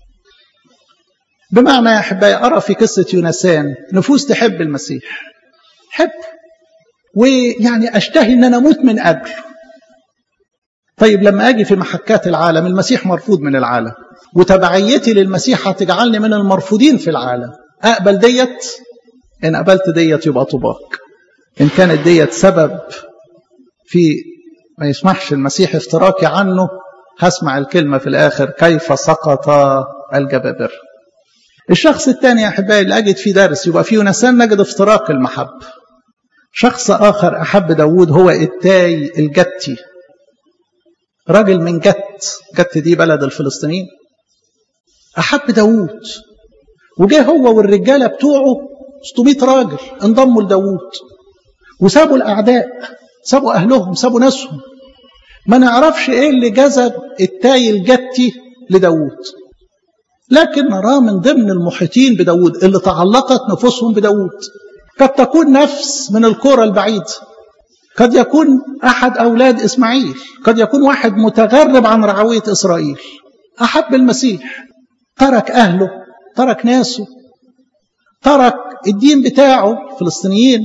بمعنى يا احبائي ارى في قصه يونسان نفوس تحب المسيح حب ويعني اشتهي ان انا اموت من اجله طيب لما اجي في محكات العالم المسيح مرفوض من العالم وتبعيتي للمسيح هتجعلني من المرفوضين في العالم اقبل ديت ان قبلت ديت يبقى طباق ان كانت ديت سبب في ما يسمحش المسيح افتراكي عنه هسمع الكلمة في الآخر كيف سقط الجبابرة الشخص الثاني يا أحبائي اللي أجد فيه درس يبقى في يونسان نجد افتراق المحب شخص آخر أحب داوود هو التاي الجتي راجل من جت جت دي بلد الفلسطينيين أحب داوود وجه هو والرجالة بتوعه 600 راجل انضموا لداوود وسابوا الأعداء سابوا أهلهم سابوا ناسهم ما نعرفش ايه اللي جذب التاي الجتي لداوود لكن نراه من ضمن المحيطين بداوود اللي تعلقت نفوسهم بداوود قد تكون نفس من الكرة البعيدة قد يكون أحد أولاد إسماعيل قد يكون واحد متغرب عن رعوية إسرائيل أحب المسيح ترك أهله ترك ناسه ترك الدين بتاعه فلسطينيين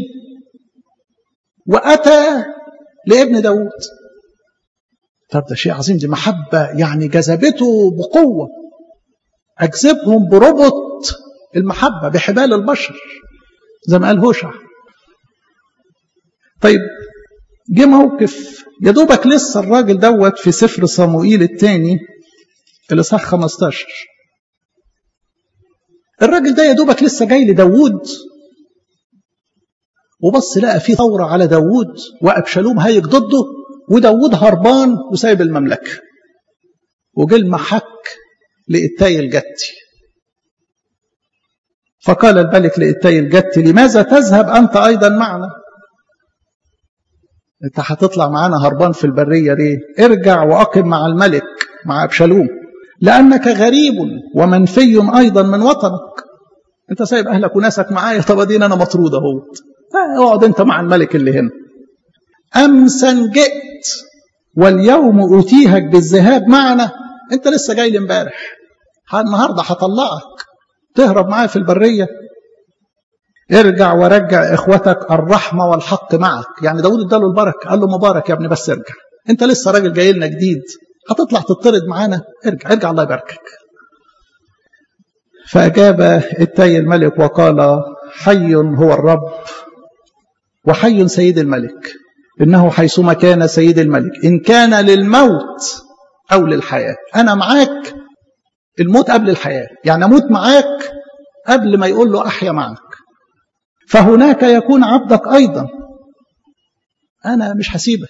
وأتى لابن داوود طب ده شيء عظيم دي محبة يعني جذبته بقوة أجذبهم بربط المحبة بحبال البشر زي ما قال هوشع طيب جه موقف يا دوبك لسه الراجل دوت في سفر صموئيل الثاني الاصحاح 15 الراجل ده يا دوبك لسه جاي لداوود وبص لقى في ثورة على داوود وأبشالوم هايج ضده وداود هربان وسايب المملكة وجه المحك لإتاي الجتي فقال الملك لإتاي الجتي لماذا تذهب أنت أيضا معنا أنت هتطلع معانا هربان في البرية ليه ارجع وأقم مع الملك مع أبشالوم لأنك غريب ومنفي أيضا من وطنك أنت سايب أهلك وناسك معايا طب أدين أنا مطرود أهو اقعد أنت مع الملك اللي هنا أمسا جئت واليوم أتيهك بالذهاب معنا أنت لسه جاي لي امبارح النهاردة هطلعك تهرب معايا في البرية ارجع ورجع إخوتك الرحمة والحق معك يعني داود اداله البركة قال له مبارك يا ابني بس ارجع أنت لسه راجل جاي لنا جديد هتطلع تطرد معانا ارجع ارجع الله يباركك فأجاب التاي الملك وقال حي هو الرب وحي سيد الملك إنه حيثما كان سيد الملك إن كان للموت أو للحياة أنا معاك الموت قبل الحياة يعني أموت معاك قبل ما يقول له أحيا معك فهناك يكون عبدك أيضا أنا مش هسيبك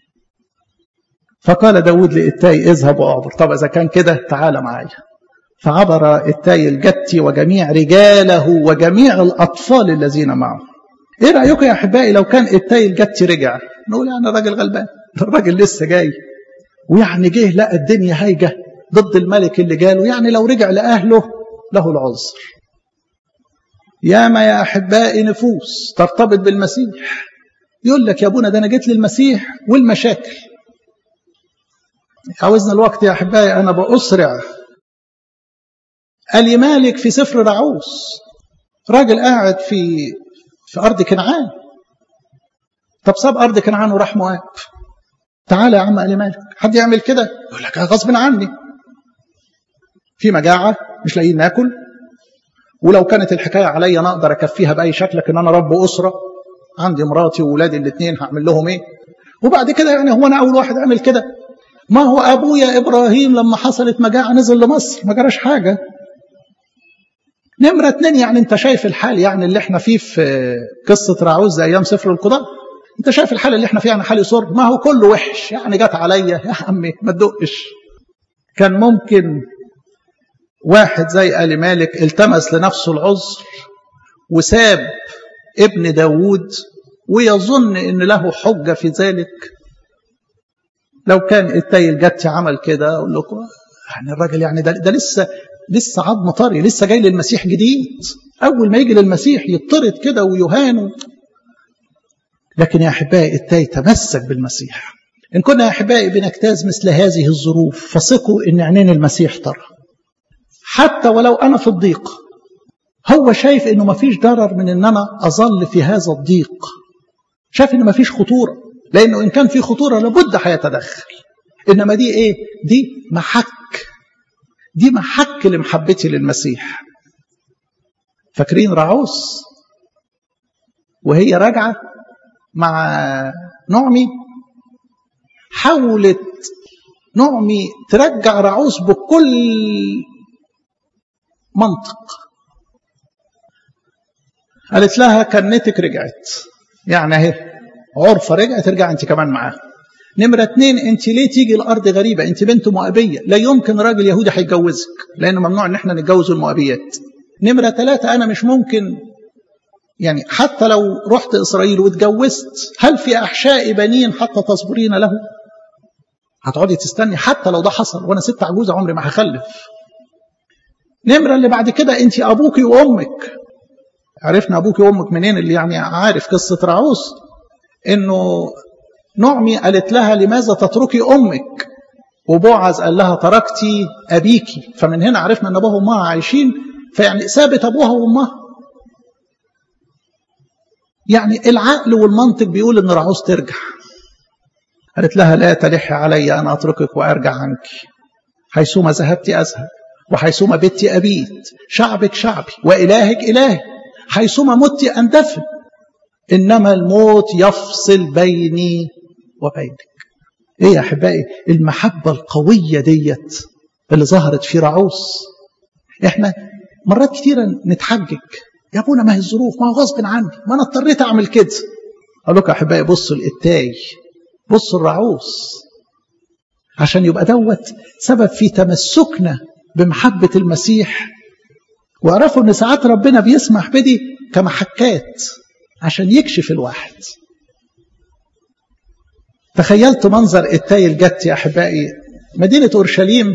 فقال داود لإتاي اذهب وأعبر طب إذا كان كده تعال معايا فعبر إتاي الجتي وجميع رجاله وجميع الأطفال الذين معه ايه رايكم يا احبائي لو كان التاي الجتي رجع نقول يعني الراجل غلبان الراجل لسه جاي ويعني جه لقى الدنيا هايجه ضد الملك اللي جاله يعني لو رجع لاهله له العذر ياما يا احبائي نفوس ترتبط بالمسيح يقول لك يا ابونا ده انا جيت للمسيح والمشاكل عاوزنا الوقت يا احبائي انا باسرع ألي مالك في سفر رعوس راجل قاعد في في أرض كنعان طب ساب أرض كنعان وراح مواب تعالى يا عم ألي مالك حد يعمل كده يقول لك غصب عني في مجاعة مش لاقيين ناكل ولو كانت الحكاية عليا أنا أقدر أكفيها بأي شكل لكن أنا رب أسرة عندي مراتي وولادي الاثنين هعمل لهم إيه وبعد كده يعني هو أنا أول واحد أعمل كده ما هو أبويا إبراهيم لما حصلت مجاعة نزل لمصر ما جراش حاجة نمرة اتنين يعني أنت شايف الحال يعني اللي احنا فيه في قصة راعوز أيام سفر القضاء أنت شايف الحال اللي احنا فيه يعني حال يصر ما هو كله وحش يعني جت عليا يا عمي ما تدقش كان ممكن واحد زي آل مالك التمس لنفسه العذر وساب ابن داود ويظن ان له حجة في ذلك لو كان التاي الجتي عمل كده اقول لكم يعني الراجل يعني ده, ده لسه لسه عظم طري لسه جاي للمسيح جديد اول ما يجي للمسيح يطرد كده ويهان لكن يا احبائي التاي تمسك بالمسيح ان كنا يا احبائي بنجتاز مثل هذه الظروف فثقوا ان عينين المسيح ترى حتى ولو أنا في الضيق هو شايف أنه ما فيش ضرر من أن أنا أظل في هذا الضيق شايف أنه ما فيش خطورة لأنه إن كان في خطورة لابد هيتدخل إنما دي إيه دي محك دي محك لمحبتي للمسيح فاكرين رعوس وهي راجعة مع نعمي حاولت نعمي ترجع رعوس بكل منطق قالت لها كنتك رجعت يعني اهي عرفة رجعت ترجع انت كمان معاها نمرة اتنين انت ليه تيجي الارض غريبة انت بنت مؤبية لا يمكن راجل يهودي هيتجوزك لانه ممنوع ان احنا نتجوز المؤبيات نمرة ثلاثة انا مش ممكن يعني حتى لو رحت اسرائيل واتجوزت هل في احشاء بنين حتى تصبرين له هتقعدي تستني حتى لو ده حصل وانا ست عجوزة عمري ما هخلف نمرة اللي بعد كده انت ابوك وامك عرفنا ابوك وامك منين اللي يعني عارف قصة رعوس انه نعمي قالت لها لماذا تتركي امك وبوعز قال لها تركتي ابيكي فمن هنا عرفنا ان ابوها وامها عايشين فيعني سابت ابوها وامها يعني العقل والمنطق بيقول ان رعوس ترجع قالت لها لا تلحي علي انا اتركك وارجع عنك حيثما ذهبت اذهب وحيثما بت أبيت شعبك شعبي وإلهك إلهي حيثما مت أندفن إنما الموت يفصل بيني وبينك إيه يا أحبائي المحبة القوية ديت اللي ظهرت في رعوس إحنا مرات كتيرة نتحجج يا ابونا ما هي الظروف ما هو غصب عني ما أنا اضطريت أعمل كده أقول لكم يا أحبائي بصوا الإتاي بصوا الرعوس عشان يبقى دوت سبب في تمسكنا بمحبة المسيح واعرفوا ان ساعات ربنا بيسمح بدي كمحكات عشان يكشف الواحد تخيلت منظر التاي الجت يا احبائي مدينة اورشليم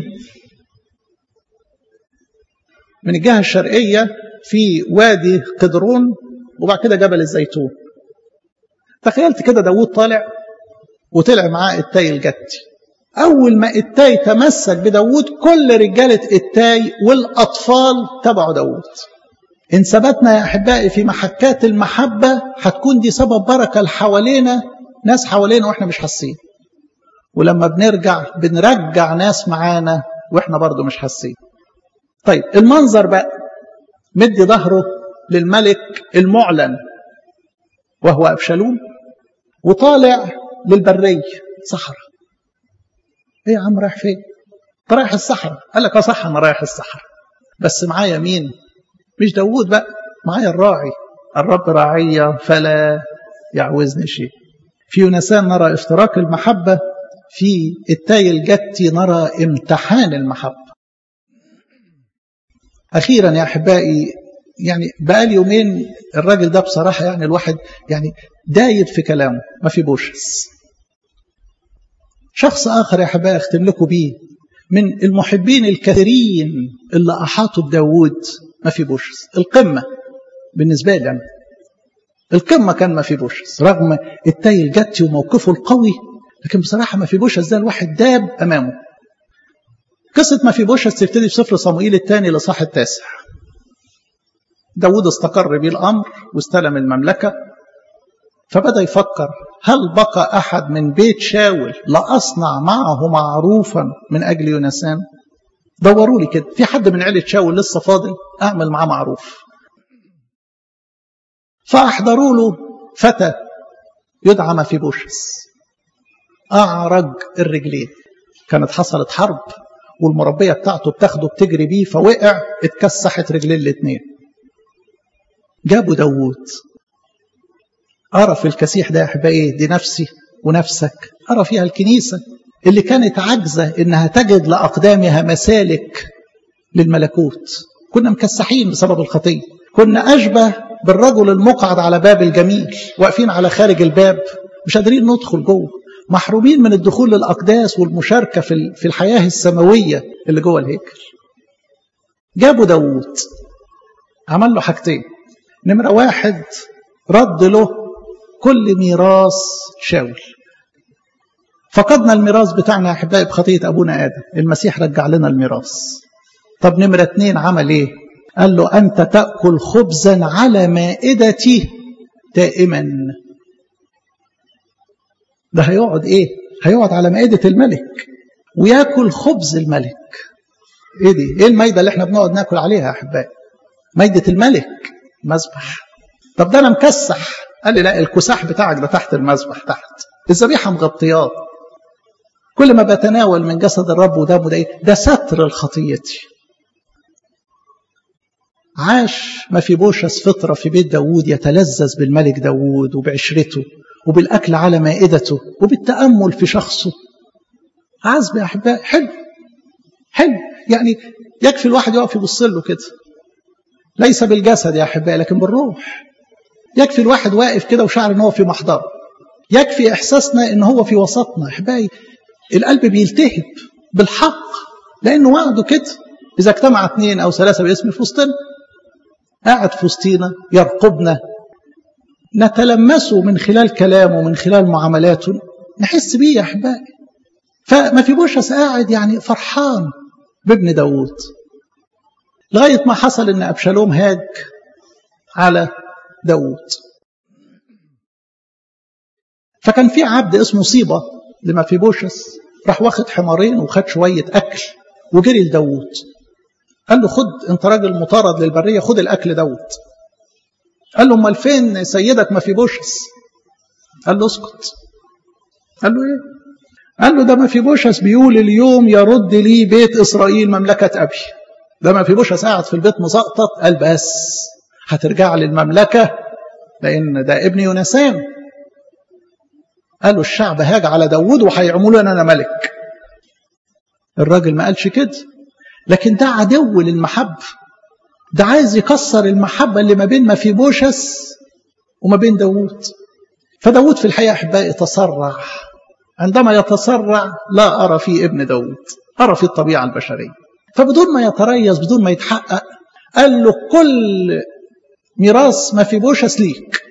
من الجهة الشرقية في وادي قدرون وبعد كده جبل الزيتون تخيلت كده داوود طالع وطلع معاه التاي الجتي أول ما التاي تمسك بداود كل رجالة التاي والأطفال تبعوا داود إن ثبتنا يا أحبائي في محكات المحبة هتكون دي سبب بركة حوالينا ناس حوالينا وإحنا مش حاسين ولما بنرجع بنرجع ناس معانا وإحنا برضو مش حاسين طيب المنظر بقى مدي ظهره للملك المعلن وهو أبشالوم وطالع للبرية صحراء ايه يا عم رايح فين؟ انت رايح الصحراء قال لك اه صح انا رايح الصحراء بس معايا مين؟ مش داوود بقى معايا الراعي الرب راعية فلا يعوزني شيء في يونسان نرى افتراق المحبة في التاي الجتي نرى امتحان المحبة أخيرا يا أحبائي يعني بقالي يومين الراجل ده بصراحة يعني الواحد يعني دايب في كلامه ما في بوشس شخص آخر يا أحبائي أختم لكم بيه من المحبين الكثيرين اللي أحاطوا بداود ما في بوشس القمة بالنسبة لي أنا القمة كان ما في بوشس رغم التاي الجتي وموقفه القوي لكن بصراحة ما في بوشس ده الواحد داب أمامه قصة ما في بوشس تبتدي في سفر صموئيل الثاني لصح التاسع داود استقر بيه الأمر واستلم المملكة فبدأ يفكر هل بقى أحد من بيت شاول لأصنع معه معروفا من أجل يونسان دوروا لي كده في حد من عيلة شاول لسه فاضل أعمل معاه معروف فأحضروا له فتى يدعى ما في بوشس أعرج الرجلين كانت حصلت حرب والمربية بتاعته بتاخده بتجري بيه فوقع اتكسحت رجلين الاتنين جابوا داوود أرى في الكسيح ده يا أحبائي دي نفسي ونفسك أرى فيها الكنيسة اللي كانت عاجزة إنها تجد لأقدامها مسالك للملكوت كنا مكسحين بسبب الخطية كنا أشبه بالرجل المقعد على باب الجميل واقفين على خارج الباب مش قادرين ندخل جوه محرومين من الدخول للأقداس والمشاركة في في الحياة السماوية اللي جوه الهيكل جابوا داوود عمل له حاجتين نمرة واحد رد له كل ميراث شاول فقدنا الميراث بتاعنا يا احبائي بخطيه ابونا ادم المسيح رجع لنا الميراث طب نمره اتنين عمل ايه قال له انت تاكل خبزا على مائدتي دائما ده هيقعد ايه هيقعد على مائده الملك وياكل خبز الملك ايه دي ايه المايده اللي احنا بنقعد ناكل عليها يا احبائي مايده الملك مذبح طب ده انا مكسح قال لي لا الكساح بتاعك ده تحت المذبح تحت الذبيحه مغطياه كل ما بتناول من جسد الرب ودمه ده ايه ده ستر الخطيتي عاش ما في بوشس فطرة في بيت داوود يتلذذ بالملك داوود وبعشرته وبالأكل على مائدته وبالتأمل في شخصه عزب يا أحبائي حلو حلو يعني يكفي الواحد يقف يبص له كده ليس بالجسد يا أحبائي لكن بالروح يكفي الواحد واقف كده وشعر ان هو في محضره يكفي احساسنا ان هو في وسطنا احبائي القلب بيلتهب بالحق لانه وعده كده اذا اجتمع اثنين او ثلاثه باسم في وسطنا قاعد في وسطينا يرقبنا نتلمسه من خلال كلامه ومن خلال معاملاته نحس بيه يا احبائي فما في بوشس قاعد يعني فرحان بابن داوود لغايه ما حصل ان ابشالوم هاج على داوود فكان في عبد اسمه صيبة لما في بوشس راح واخد حمارين وخد شوية أكل وجري لداوود قال له خد انت راجل مطارد للبرية خد الأكل داوود قال له امال فين سيدك ما في بوشس قال له اسكت قال له ايه قال له ده ما في بوشس بيقول اليوم يرد لي بيت إسرائيل مملكة أبي ده ما في بوشس قاعد في البيت مزقطط قال بس هترجع للمملكة لأن ده ابن يونسان قالوا الشعب هاج على داود وهيعملوا أنا ملك الراجل ما قالش كده لكن ده عدو للمحبة ده عايز يكسر المحبة اللي ما بين ما في بوشس وما بين داود فداود في الحقيقة أحبائي تسرع عندما يتسرع لا أرى فيه ابن داود أرى فيه الطبيعة البشرية فبدون ما يتريث بدون ما يتحقق قال له كل ميراث ما في بوشس ليك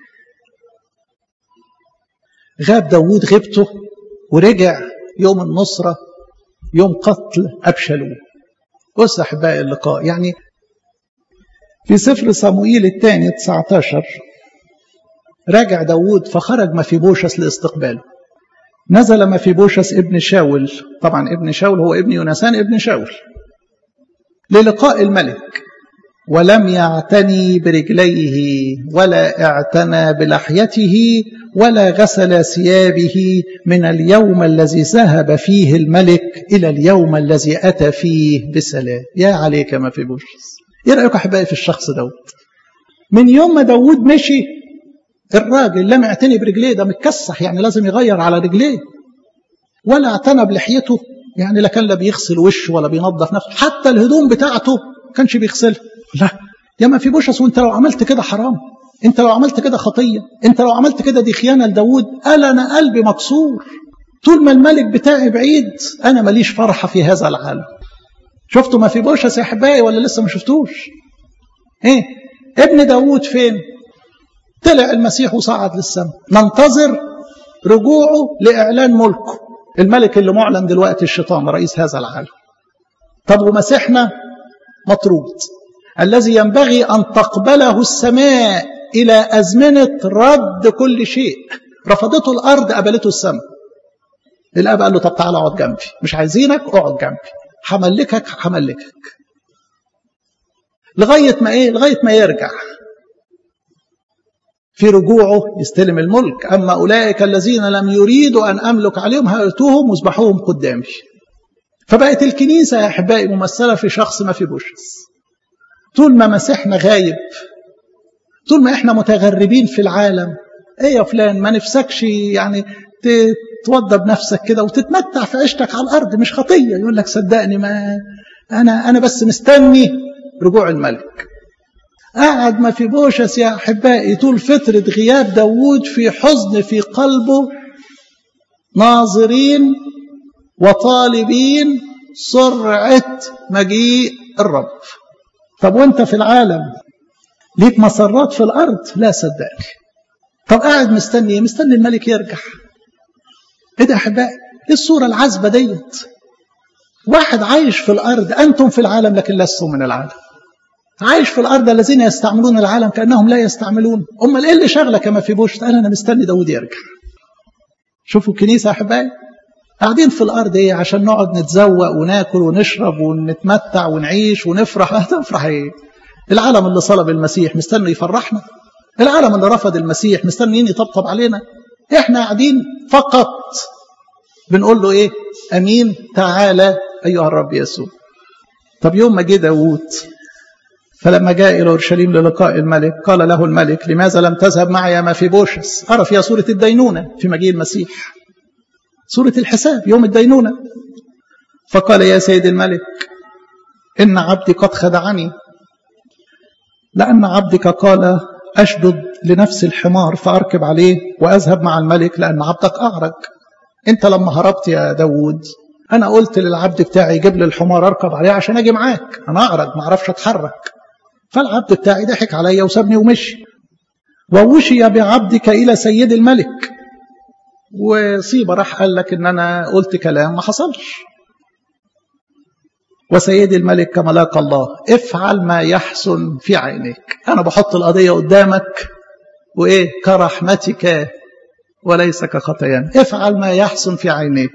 غاب داوود غيبته ورجع يوم النصرة يوم قتل أبشالوم بص أحبائي اللقاء يعني في سفر صموئيل الثاني 19 راجع داوود فخرج ما في بوشس لاستقباله نزل ما في بوشس ابن شاول طبعا ابن شاول هو ابن يونسان ابن شاول للقاء الملك ولم يعتني برجليه ولا اعتنى بلحيته ولا غسل ثيابه من اليوم الذي ذهب فيه الملك الى اليوم الذي اتى فيه بسلام يا عليك ما في بوشس ايه رايك احبائي في الشخص دوت من يوم ما داوود مشي الراجل لم يعتني برجليه ده متكسح يعني لازم يغير على رجليه ولا اعتنى بلحيته يعني لا كان لا بيغسل وشه ولا بينظف نفسه حتى الهدوم بتاعته كانش بيغسلها لا يا ما في بوشس وانت لو عملت كده حرام انت لو عملت كده خطية انت لو عملت كده دي خيانة لداود قال انا قلبي مكسور طول ما الملك بتاعي بعيد انا ماليش فرحة في هذا العالم شفتوا ما في بوشس يا احبائي ولا لسه ما شفتوش ايه ابن داود فين طلع المسيح وصعد للسماء ننتظر رجوعه لإعلان ملكه الملك اللي معلن دلوقتي الشيطان رئيس هذا العالم طب ومسيحنا مطرود الذي ينبغي أن تقبله السماء إلى أزمنة رد كل شيء رفضته الأرض قبلته السماء الأب قال له طب تعالى اقعد جنبي مش عايزينك اقعد جنبي هملكك هملكك لغاية ما إيه لغاية ما يرجع في رجوعه يستلم الملك أما أولئك الذين لم يريدوا أن أملك عليهم هأتوهم واذبحوهم قدامي فبقت الكنيسة يا أحبائي ممثلة في شخص ما في بوشس طول ما مسيحنا غايب طول ما احنا متغربين في العالم ايه يا فلان ما نفسكش يعني توضى بنفسك كده وتتمتع في عيشتك على الارض مش خطيه يقول لك صدقني ما انا انا بس مستني رجوع الملك قعد ما في بوشس يا احبائي طول فتره غياب داوود في حزن في قلبه ناظرين وطالبين سرعه مجيء الرب طب وانت في العالم ليك مسرات في الارض لا صدقني طب قاعد مستني مستني الملك يرجع ايه ده يا احبائي ايه الصوره العذبه ديت واحد عايش في الارض انتم في العالم لكن لستم من العالم عايش في الارض الذين يستعملون العالم كانهم لا يستعملون امال ايه اللي شغله كما في بوش قال انا مستني داود يرجع شوفوا الكنيسه يا احبائي قاعدين في الارض ايه عشان نقعد نتزوق وناكل ونشرب ونتمتع ونعيش ونفرح هتفرح ايه العالم اللي صلب المسيح مستني يفرحنا العالم اللي رفض المسيح مستنيين يطبطب علينا احنا قاعدين فقط بنقول له ايه امين تعالى ايها الرب يسوع طب يوم ما جه داوود فلما جاء الى اورشليم للقاء الملك قال له الملك لماذا لم تذهب معي ما في بوشس ارى فيها صوره الدينونه في مجيء المسيح صوره الحساب يوم الدينونه فقال يا سيد الملك ان عبدي قد خدعني لان عبدك قال أشدد لنفس الحمار فأركب عليه وأذهب مع الملك لأن عبدك أعرج أنت لما هربت يا داود أنا قلت للعبد بتاعي جيب لي الحمار أركب عليه عشان أجي معاك أنا أعرج ما أعرفش أتحرك فالعبد بتاعي ضحك عليا وسابني ومشي ووشي بعبدك إلى سيد الملك وصيبة راح قال لك إن أنا قلت كلام ما حصلش وسيدي الملك كما لاقى الله افعل ما يحسن في عينيك انا بحط القضيه قدامك وايه كرحمتك وليس كخطيان افعل ما يحسن في عينيك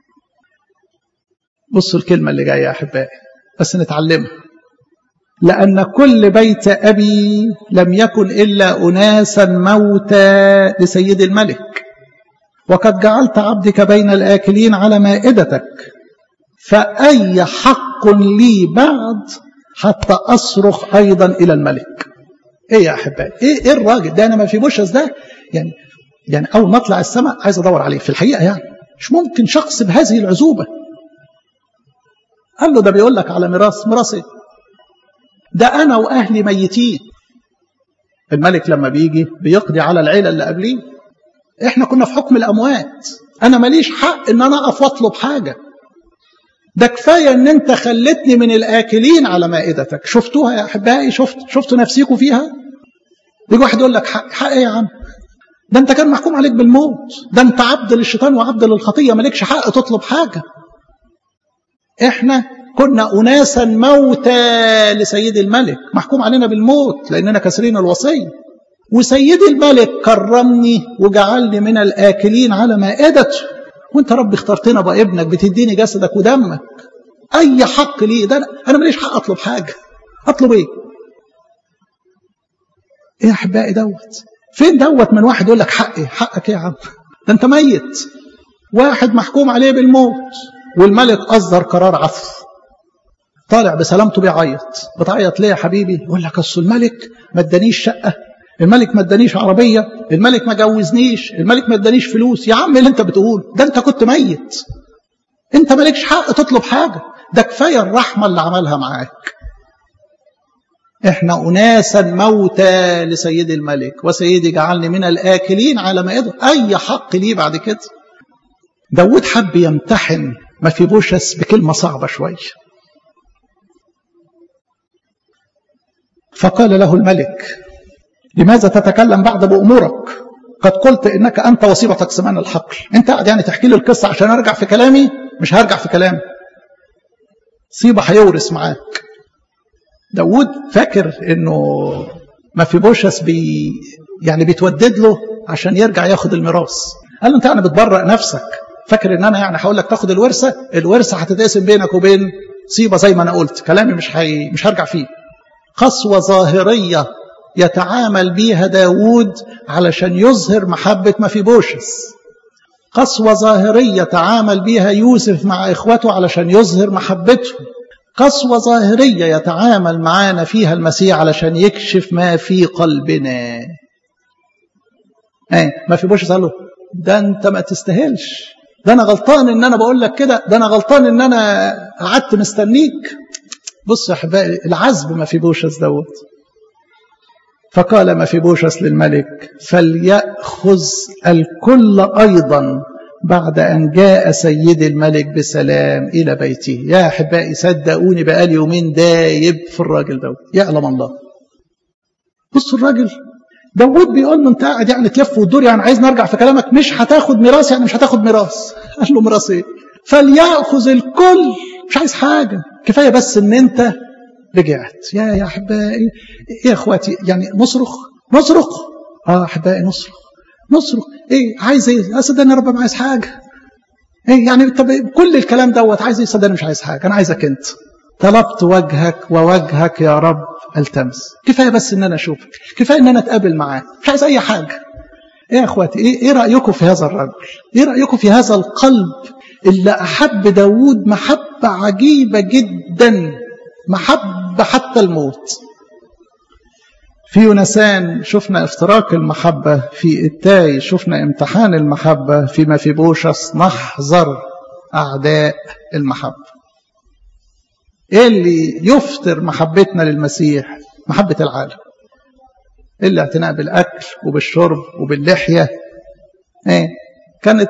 بصوا الكلمه اللي جايه يا احبائي بس نتعلمها لأن كل بيت أبي لم يكن إلا أناسا موتى لسيد الملك وقد جعلت عبدك بين الآكلين على مائدتك فأي حق لي بعد حتى أصرخ أيضا إلى الملك إيه يا أحبائي إيه, إيه الراجل ده أنا ما في بوشس ده يعني يعني أول ما أطلع السماء عايز أدور عليه في الحقيقة يعني مش ممكن شخص بهذه العزوبة قال له ده بيقول لك على ميراث ميراث إيه ده أنا وأهلي ميتين الملك لما بيجي بيقضي على العيلة اللي قبليه إحنا كنا في حكم الأموات أنا ماليش حق إن أنا أقف وأطلب حاجة ده كفايه ان انت خلتني من الاكلين على مائدتك شفتوها يا احبائي شفت شفتوا نفسيكم فيها يجي واحد يقول لك حق, حق ايه يا عم ده انت كان محكوم عليك بالموت ده انت عبد للشيطان وعبد للخطيه مالكش حق تطلب حاجه احنا كنا اناسا موتى لسيد الملك محكوم علينا بالموت لاننا كسرين الوصيه وسيد الملك كرمني وجعلني من الاكلين على مائدته وانت رب اخترتنا بقى ابنك بتديني جسدك ودمك اي حق لي ده انا ماليش حق اطلب حاجه اطلب ايه ايه يا احبائي دوت فين دوت من واحد يقول لك حقي حقك ايه يا عم ده انت ميت واحد محكوم عليه بالموت والملك اصدر قرار عفو طالع بسلامته بيعيط بتعيط ليه يا حبيبي يقول لك اصل الملك ما ادانيش شقه الملك ما ادانيش عربيه الملك ما جوزنيش الملك ما ادانيش فلوس يا عم اللي انت بتقول ده انت كنت ميت انت مالكش حق تطلب حاجه ده كفايه الرحمه اللي عملها معاك احنا اناسا موتى لسيد الملك وسيدي جعلني من الاكلين على مائده اي حق ليه بعد كده داود حب يمتحن ما في بوشس بكلمه صعبه شويه فقال له الملك لماذا تتكلم بعد بأمورك قد قلت إنك أنت وصيبتك سمان الحقل أنت قاعد يعني تحكي لي القصة عشان أرجع في كلامي مش هرجع في كلامي صيبة هيورث معاك داود فاكر انه ما في بوشس بي يعني بيتودد له عشان يرجع ياخد الميراث قال له انت يعني بتبرأ نفسك فاكر ان انا يعني هقول لك تاخد الورثه الورثه هتتقسم بينك وبين صيبه زي ما انا قلت كلامي مش هي... مش هرجع فيه قسوه ظاهريه يتعامل بيها داود علشان يظهر محبه ما في بوشس قسوة ظاهرية تعامل بها يوسف مع إخوته علشان يظهر محبته قسوة ظاهرية يتعامل معانا فيها المسيح علشان يكشف ما في قلبنا ايه ما في بوش قال له ده انت ما تستاهلش ده انا غلطان ان انا بقول لك كده ده انا غلطان ان انا قعدت مستنيك بص يا احبائي العذب ما في بوشس دوت فقال ما في بوشس للملك فليأخذ الكل أيضا بعد أن جاء سيد الملك بسلام إلى بيته يا أحبائي صدقوني بقالي يومين دايب في الراجل دوت يعلم الله بصوا الراجل داود بيقول له انت قاعد يعني تلف وتدور يعني عايز نرجع في كلامك مش هتاخد ميراث يعني مش هتاخد ميراث قال له ميراث ايه فليأخذ الكل مش عايز حاجة كفاية بس ان انت رجعت يا يا احبائي ايه يا اخواتي يعني نصرخ نصرخ اه احبائي نصرخ نصرخ ايه عايز ايه صدقني يا رب ما عايز حاجه ايه يعني طب كل الكلام دوت عايز ايه صدقني مش عايز حاجه انا عايزك انت طلبت وجهك ووجهك يا رب التمس كفايه بس ان انا اشوفك كفايه ان انا اتقابل معاك مش عايز اي حاجه ايه يا اخواتي ايه, إيه رايكم في هذا الرجل ايه رايكم في هذا القلب اللي احب داود محبه عجيبه جدا محبة حتى الموت في يونسان شفنا افتراق المحبة في التاي شفنا امتحان المحبة فيما في بوشس نحذر أعداء المحبة ايه اللي يفتر محبتنا للمسيح محبة العالم الاعتناء بالأكل وبالشرب وباللحية ايه كانت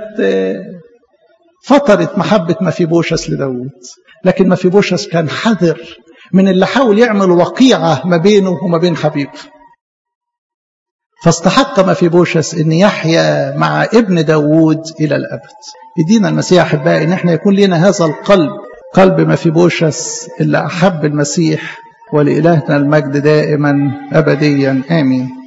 فترة محبة ما في بوشس لداود لكن ما في بوشس كان حذر من اللي حاول يعمل وقيعة ما بينه وما بين حبيبه فاستحق ما في بوشس ان يحيا مع ابن داود الى الابد يدينا المسيح احبائي ان احنا يكون لنا هذا القلب قلب ما في بوشس اللي احب المسيح ولالهنا المجد دائما ابديا امين